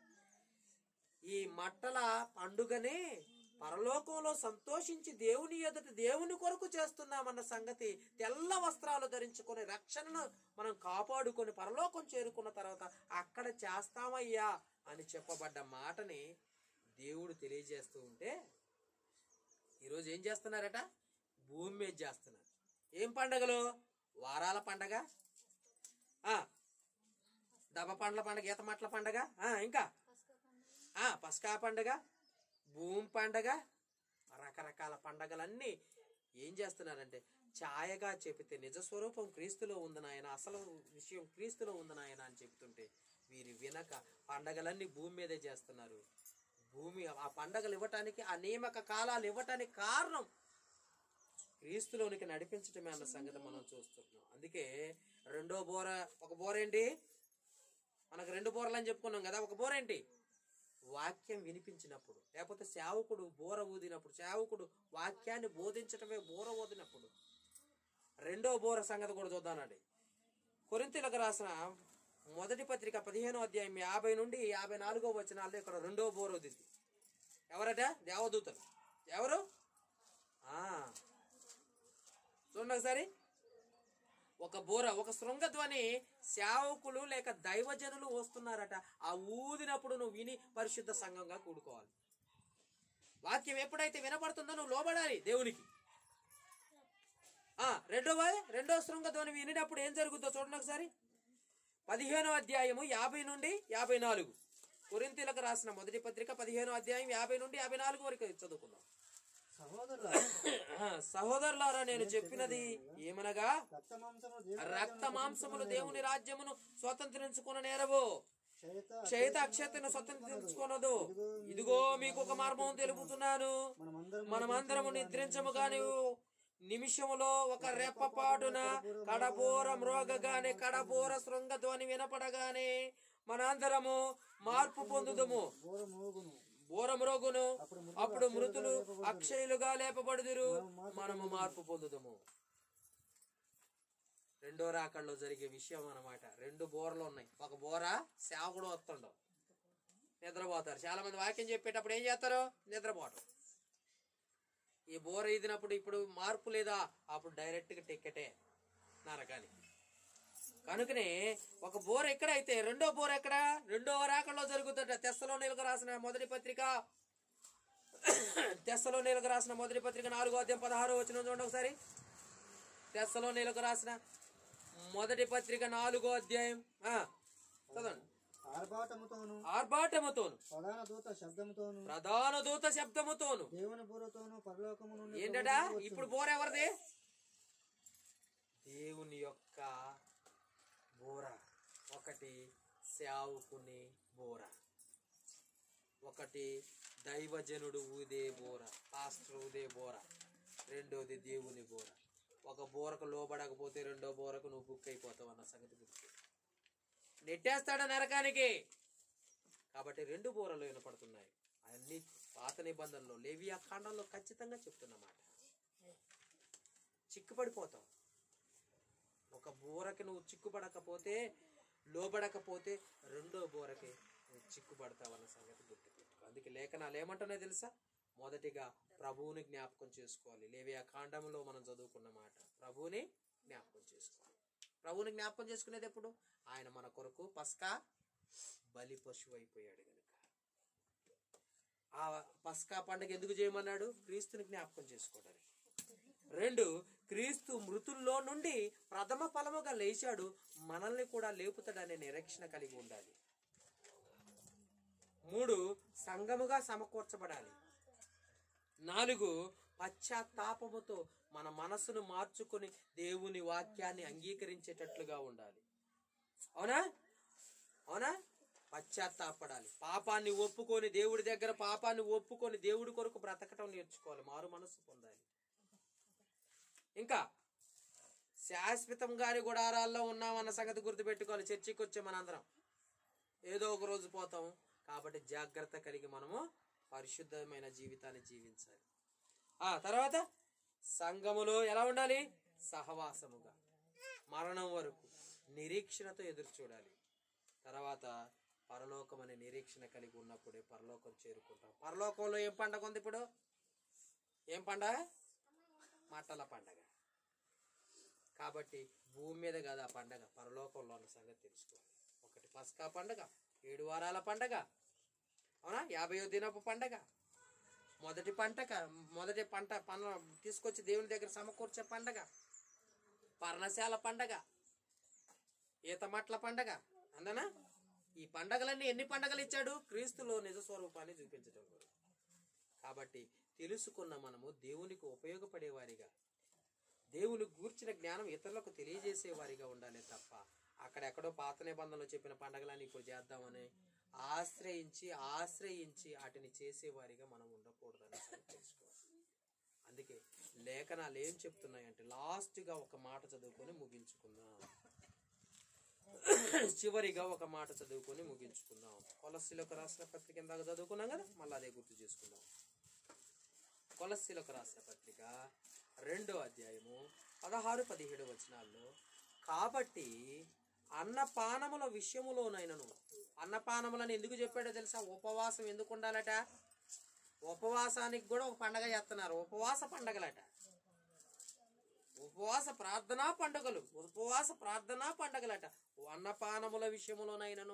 ఈ మట్టల పండుగనే పరలోకంలో సంతోషించి దేవుని ఎదుట దేవుని కొరకు చేస్తున్నామన్న సంగతి తెల్ల వస్త్రాలు ధరించుకొని రక్షణను మనం కాపాడుకొని పరలోకం చేరుకున్న తర్వాత అక్కడ చేస్తామయ్యా అని చెప్పబడ్డ మాటని దేవుడు తెలియజేస్తూ ఉంటే ఈరోజు ఏం చేస్తున్నారట భూమి మీద చేస్తున్నారు ఏం పండగలు వారాల పండగ ఆ, దబ పండ్ల పండగ ఈత మట్ల పండగ ఆ, ఇంకా ఆ, పస్కా పండగ భూమి పండగ రకరకాల పండగలన్నీ ఏం చేస్తున్నారంటే ఛాయగా చెబితే నిజ స్వరూపం క్రీస్తులో ఉంది నాయన అసలు విషయం క్రీస్తులో ఉంది నాయన అని చెప్తుంటే వీరి వినక పండగలన్నీ భూమి మీదే చేస్తున్నారు భూమి ఆ పండగలు ఇవ్వటానికి ఆ నియామక కాలాలు ఇవ్వటానికి కారణం క్రీస్తులోనికి నడిపించటమే అన్న సంగతి మనం చూస్తున్నాం అందుకే రెండో బోర ఒక బోర ఏంటి మనకు రెండు బోరలు అని చెప్పుకున్నాం కదా ఒక బోర ఏంటి వాక్యం వినిపించినప్పుడు లేకపోతే సేవకుడు బోర ఊదినప్పుడు సేవకుడు వాక్యాన్ని బోధించటమే బోర ఊదినప్పుడు రెండో బోర సంగతి కూడా చూద్దానండి కొరింతలకు రాసిన మొదటి పత్రిక పదిహేనో అధ్యాయం యాభై నుండి యాభై నాలుగో వచనాల్లో ఇక్కడ రెండో బోర ఊదింది ఎవరట దేవదూతలు ఎవరు ఆ. చూడండి ఒకసారి ఒక బోర ఒక శృంగధ్వని సేవకులు లేక దైవజనులు వస్తున్నారట ఆ ఊదినప్పుడు నువ్వు విని పరిశుద్ధ సంఘంగా కూడుకోవాలి వాక్యం ఎప్పుడైతే వినపడుతుందో నువ్వు లోబడాలి దేవునికి ఆ రెండవ రెండో శృంగధ్వని వినినప్పుడు ఏం జరుగుతుందో చూడండి ఒకసారి పదిహేనో అధ్యాయము యాభై నుండి యాభై నాలుగు కొరింతీలకు రాసిన మొదటి పత్రిక పదిహేనో అధ్యాయం యాభై నుండి యాభై నాలుగు వరకు చదువుకుందాం సహోదరుల ఆ, సహోదరులారా నేను చెప్పినది ఏమనగా రక్త మాంసము దేవుని రక్త మాంసములు దేవుని రాజ్యమును స్వతంత్రించుకున్న నేరవు చేత చేత అక్షతను స్వతంత్రించుకున్నదు ఇదిగో మీకు ఒక మార్గం తెలుపుతున్నాను మనమందరం మనమందరము నిద్రించము గాని నిమిషములో ఒక రెప్పపాటున కడబోర మ్రోగగానే కడబోర శృంగధ్వని వినపడగానే మనందరము మార్పు పొందుదము ఘోర మోగును బోర మ్రోగును అప్పుడు మృతులు అక్షయులుగా లేపబడుదురు మనము మార్పు పొందుదము రెండో రాకల్లో జరిగే విషయం అన్నమాట రెండు బోరలు ఉన్నాయి ఒక బోర సేవకుడు వస్తుండవు నిద్రపోతారు చాలా మంది వాక్యం చెప్పేటప్పుడు ఏం చేస్తారు నిద్రపోవటం ఈ బోర ఇదినప్పుడు ఇప్పుడు మార్పు లేదా అప్పుడు డైరెక్ట్గా టిక్కెటే నరకానికి కనుకనే ఒక బోర ఎక్కడైతే రెండో బోర ఎక్కడ రెండో రాకల్లో జరుగుతుంట తెస్సలో నీలకు రాసిన మొదటి పత్రిక తెస్సలో నీలకు రాసిన మొదటి పత్రిక నాలుగో అధ్యాయం పదహారో వచ్చిన చూడండి ఒకసారి తెస్సలో నీలకు రాసిన మొదటి పత్రిక నాలుగో అధ్యాయం ఆ, చదవండి ఆర్భాటముతోను ఆర్భాటముతోను ప్రధాన దూత శబ్దముతోను ప్రధాన దూత శబ్దముతోను దేవుని బూరతోను పరలోకము నుండి ఏంటడా ఇప్పుడు బోర ఎవరిది దేవుని యొక్క బోర ఒకటి సేవకుని బోర ఒకటి దైవజనుడు ఊదే బోర పాస్టర్ ఊదే బోర రెండోది దేవుని బోర ఒక బోరకు లోబడకపోతే రెండో బోరకు నువ్వు బుక్ అయిపోతావు అన్న సంగతి గుర్తు నెట్టేస్తాడు నరకానికి కాబట్టి రెండు బోరలు వినపడుతున్నాయి అన్ని పాత నిబంధనలో లేవియా ఖండంలో ఖచ్చితంగా చెప్తున్నమాట చిక్కుపడిపోతావు ఒక బోరకి నువ్వు చిక్కుపడకపోతే లోబడకపోతే రెండో బోరకి నువ్వు చిక్కుపడతావు అన్న సంగతి గుర్తుపెట్టుకో అందుకే లేఖనాలు ఏమంటున్నాయి తెలుసా మొదటిగా ప్రభువుని జ్ఞాపకం చేసుకోవాలి లేవియా కాండంలో మనం చదువుకున్న మాట ప్రభువుని జ్ఞాపకం చేసుకోవాలి ప్రభువుని జ్ఞాపకం చేసుకునేది ఎప్పుడు ఆయన మన కొరకు పస్కా బలి పశువు అయిపోయాడు గనుక ఆ పస్కా పండుగ ఎందుకు చేయమన్నాడు క్రీస్తుని జ్ఞాపకం చేసుకోవడానికి రెండు క్రీస్తు మృతుల్లో నుండి ప్రథమ ఫలముగా లేచాడు మనల్ని కూడా లేపుతాడనే నిరీక్షణ కలిగి ఉండాలి మూడు సంఘముగా సమకూర్చబడాలి నాలుగు పశ్చాత్తాపముతో మన మనసును మార్చుకొని దేవుని వాక్యాన్ని అంగీకరించేటట్లుగా ఉండాలి అవునా అవునా పశ్చాత్తాపడాలి పాపాన్ని ఒప్పుకొని దేవుడి దగ్గర పాపాన్ని ఒప్పుకొని దేవుడి కొరకు బ్రతకటం నేర్చుకోవాలి మారు మనసు పొందాలి ఇంకా శాశ్వతం గారి గుడారాల్లో ఉన్నామన్న సంగతి గుర్తుపెట్టుకోవాలి చర్చికి వచ్చే మనందరం ఏదో ఒక రోజు పోతాం కాబట్టి జాగ్రత్త కలిగి మనము పరిశుద్ధమైన జీవితాన్ని జీవించాలి ఆ తర్వాత సంఘములో ఎలా ఉండాలి సహవాసముగా మరణం వరకు నిరీక్షణతో ఎదురు చూడాలి తర్వాత పరలోకం అనే నిరీక్షణ కలిగి ఉన్నప్పుడే పరలోకం చేరుకుంటాం పరలోకంలో ఏం పండగ ఉంది ఇప్పుడు ఏం పండగ మట్టల పండగ కాబట్టి భూమి మీద కాదు ఆ పండగ పరలోకంలో ఉన్న సంగతి తెలుసుకోవాలి ఒకటి పస్కా పండగ ఏడు వారాల పండగ అవునా యాభైవ దినపు పండగ మొదటి పంటక మొదటి పంట పన తీసుకొచ్చి దేవుని దగ్గర సమకూర్చే పండగ పర్ణశాల పండగ ఈతమట్ల పండగ అందనా ఈ పండగలన్నీ ఎన్ని పండగలు ఇచ్చాడు క్రీస్తులో నిజ స్వరూపాన్ని చూపించడం కొరకు. కాబట్టి తెలుసుకున్న మనము దేవునికి ఉపయోగపడేవారిగా దేవుని గూర్చిన జ్ఞానం ఇతరులకు తెలియజేసే వారిగా ఉండాలి తప్ప అక్కడెక్కడో పాత నిబంధనలు చెప్పిన పండగలని ఇప్పుడు చేద్దామని ఆశ్రయించి ఆశ్రయించి వాటిని చేసేవారిగా మనం ఉండకూడదని తెలుసుకోవాలి అందుకే లేఖనాలు ఏం చెప్తున్నాయంటే లాస్ట్గా ఒక మాట చదువుకొని ముగించుకుందాం చివరిగా ఒక మాట చదువుకొని ముగించుకుందాం కొలస్సీలకు రాసిన పత్రిక ఇందాక చదువుకున్నాం కదా మళ్ళీ అదే గుర్తు చేసుకుందాం కొలస్సీలకు రాసిన పత్రిక రెండో అధ్యాయము పదహారు పదిహేడు వచనాల్లో కాబట్టి అన్నపానముల విషయములోనైనను అన్నపానములని ఎందుకు చెప్పాడో తెలుసా ఉపవాసం ఎందుకు ఉండాలట ఉపవాసానికి కూడా ఒక పండగ చేస్తున్నారు ఉపవాస పండగలట ఉపవాస ప్రార్థనా పండుగలు ఉపవాస ప్రార్థనా పండగలట అన్నపానముల విషయములోనైనను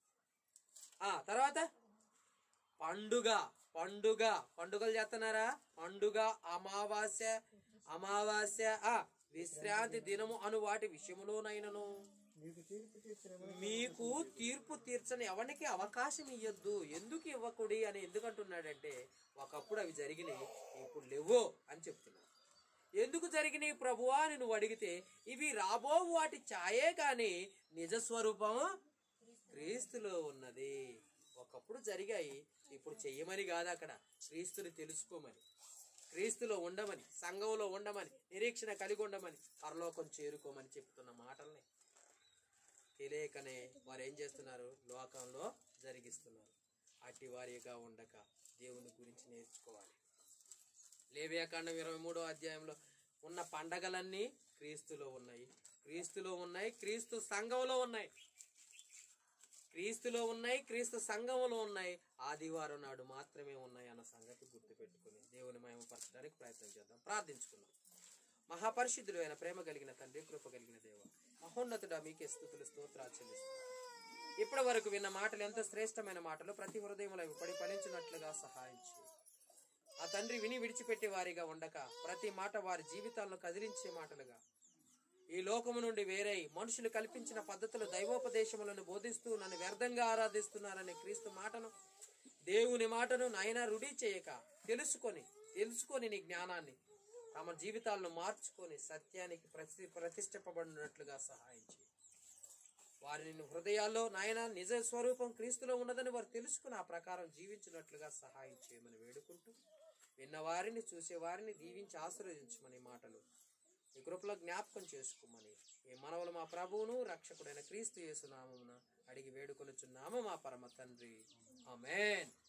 ఆ తర్వాత పండుగ పండుగ పండుగలు చేస్తున్నారా పండుగ అమావాస్య అమావాస్య ఆ విశ్రాంతి దినము అను వాటి విషయములోనైనను మీకు తీర్పు తీర్చిన మీకు తీర్పు తీర్చని ఎవరికి అవకాశం ఇవ్వద్దు ఎందుకు ఇవ్వకుడి అని ఎందుకు అంటున్నాడంటే ఒకప్పుడు అవి జరిగినాయి ఇప్పుడు లేవో అని చెప్తున్నాడు ఎందుకు జరిగినాయి ప్రభువా అని నువ్వు అడిగితే ఇవి రాబో వాటి ఛాయే కానీ నిజ స్వరూపం క్రీస్తులో ఉన్నది ఒకప్పుడు జరిగాయి ఇప్పుడు చెయ్యమని కాదు అక్కడ క్రీస్తుని తెలుసుకోమని క్రీస్తులో ఉండమని సంఘంలో ఉండమని నిరీక్షణ కలిగి ఉండమని పరలోకం చేరుకోమని చెప్తున్న మాటల్ని తెలియకనే వారు ఏం చేస్తున్నారు లోకంలో జరిగిస్తున్నారు అట్టి వారిగా ఉండక దేవుని గురించి నేర్చుకోవాలి లేవియాకాండం ఇరవై మూడో అధ్యాయంలో ఉన్న పండగలన్నీ క్రీస్తులో ఉన్నాయి క్రీస్తులో ఉన్నాయి క్రీస్తు సంఘంలో ఉన్నాయి క్రీస్తులో ఉన్నాయి క్రీస్తు సంఘంలో ఉన్నాయి ఆదివారం నాడు మాత్రమే ఉన్నాయి అన్న సంగతి గుర్తుపెట్టుకుని దేవుని మహిమపరచడానికి ప్రయత్నం చేద్దాం ప్రార్థించుకుందాం మహాపరిశుద్ధుడు అయిన ప్రేమ కలిగిన తండ్రి కృప కలిగిన దేవ మహోన్నతుడా మీకే స్థుతులు స్తోత్రాలు చెల్లిస్తున్నాం ఇప్పటి వరకు విన్న మాటలు ఎంతో శ్రేష్టమైన మాటలు ప్రతి హృదయంలో అవి పడి ఫలించినట్లుగా సహాయం చేయి ఆ తండ్రి విని విడిచిపెట్టే వారిగా ఉండక ప్రతి మాట వారి జీవితాలను కదిలించే మాటలుగా ఈ లోకము నుండి వేరై మనుషులు కల్పించిన పద్ధతులు దైవోపదేశములను బోధిస్తూ నన్ను వ్యర్థంగా ఆరాధిస్తున్నారనే క్రీస్తు మాటను దేవుని మాటను నాయన రుడి చేయక తెలుసుకొని తెలుసుకొని నీ జ్ఞానాన్ని తమ జీవితాలను మార్చుకొని సత్యానికి ప్రతి ప్రతిష్ఠింపబడినట్లుగా సహాయం చేయి వారి నిన్ను హృదయాల్లో నాయన నిజ స్వరూపం క్రీస్తులో ఉన్నదని వారు తెలుసుకుని ఆ ప్రకారం జీవించినట్లుగా సహాయం చేయమని వేడుకుంటూ విన్న వారిని చూసే వారిని దీవించి ఆశీర్వదించమని మాటలు ఈ కృపలో జ్ఞాపకం చేసుకోమని ఈ మనవలు మా ప్రభువును రక్షకుడైన క్రీస్తు యేసునామమున అడిగి వేడుకొనుచున్నాము మా పరమ తండ్రి ఆమేన్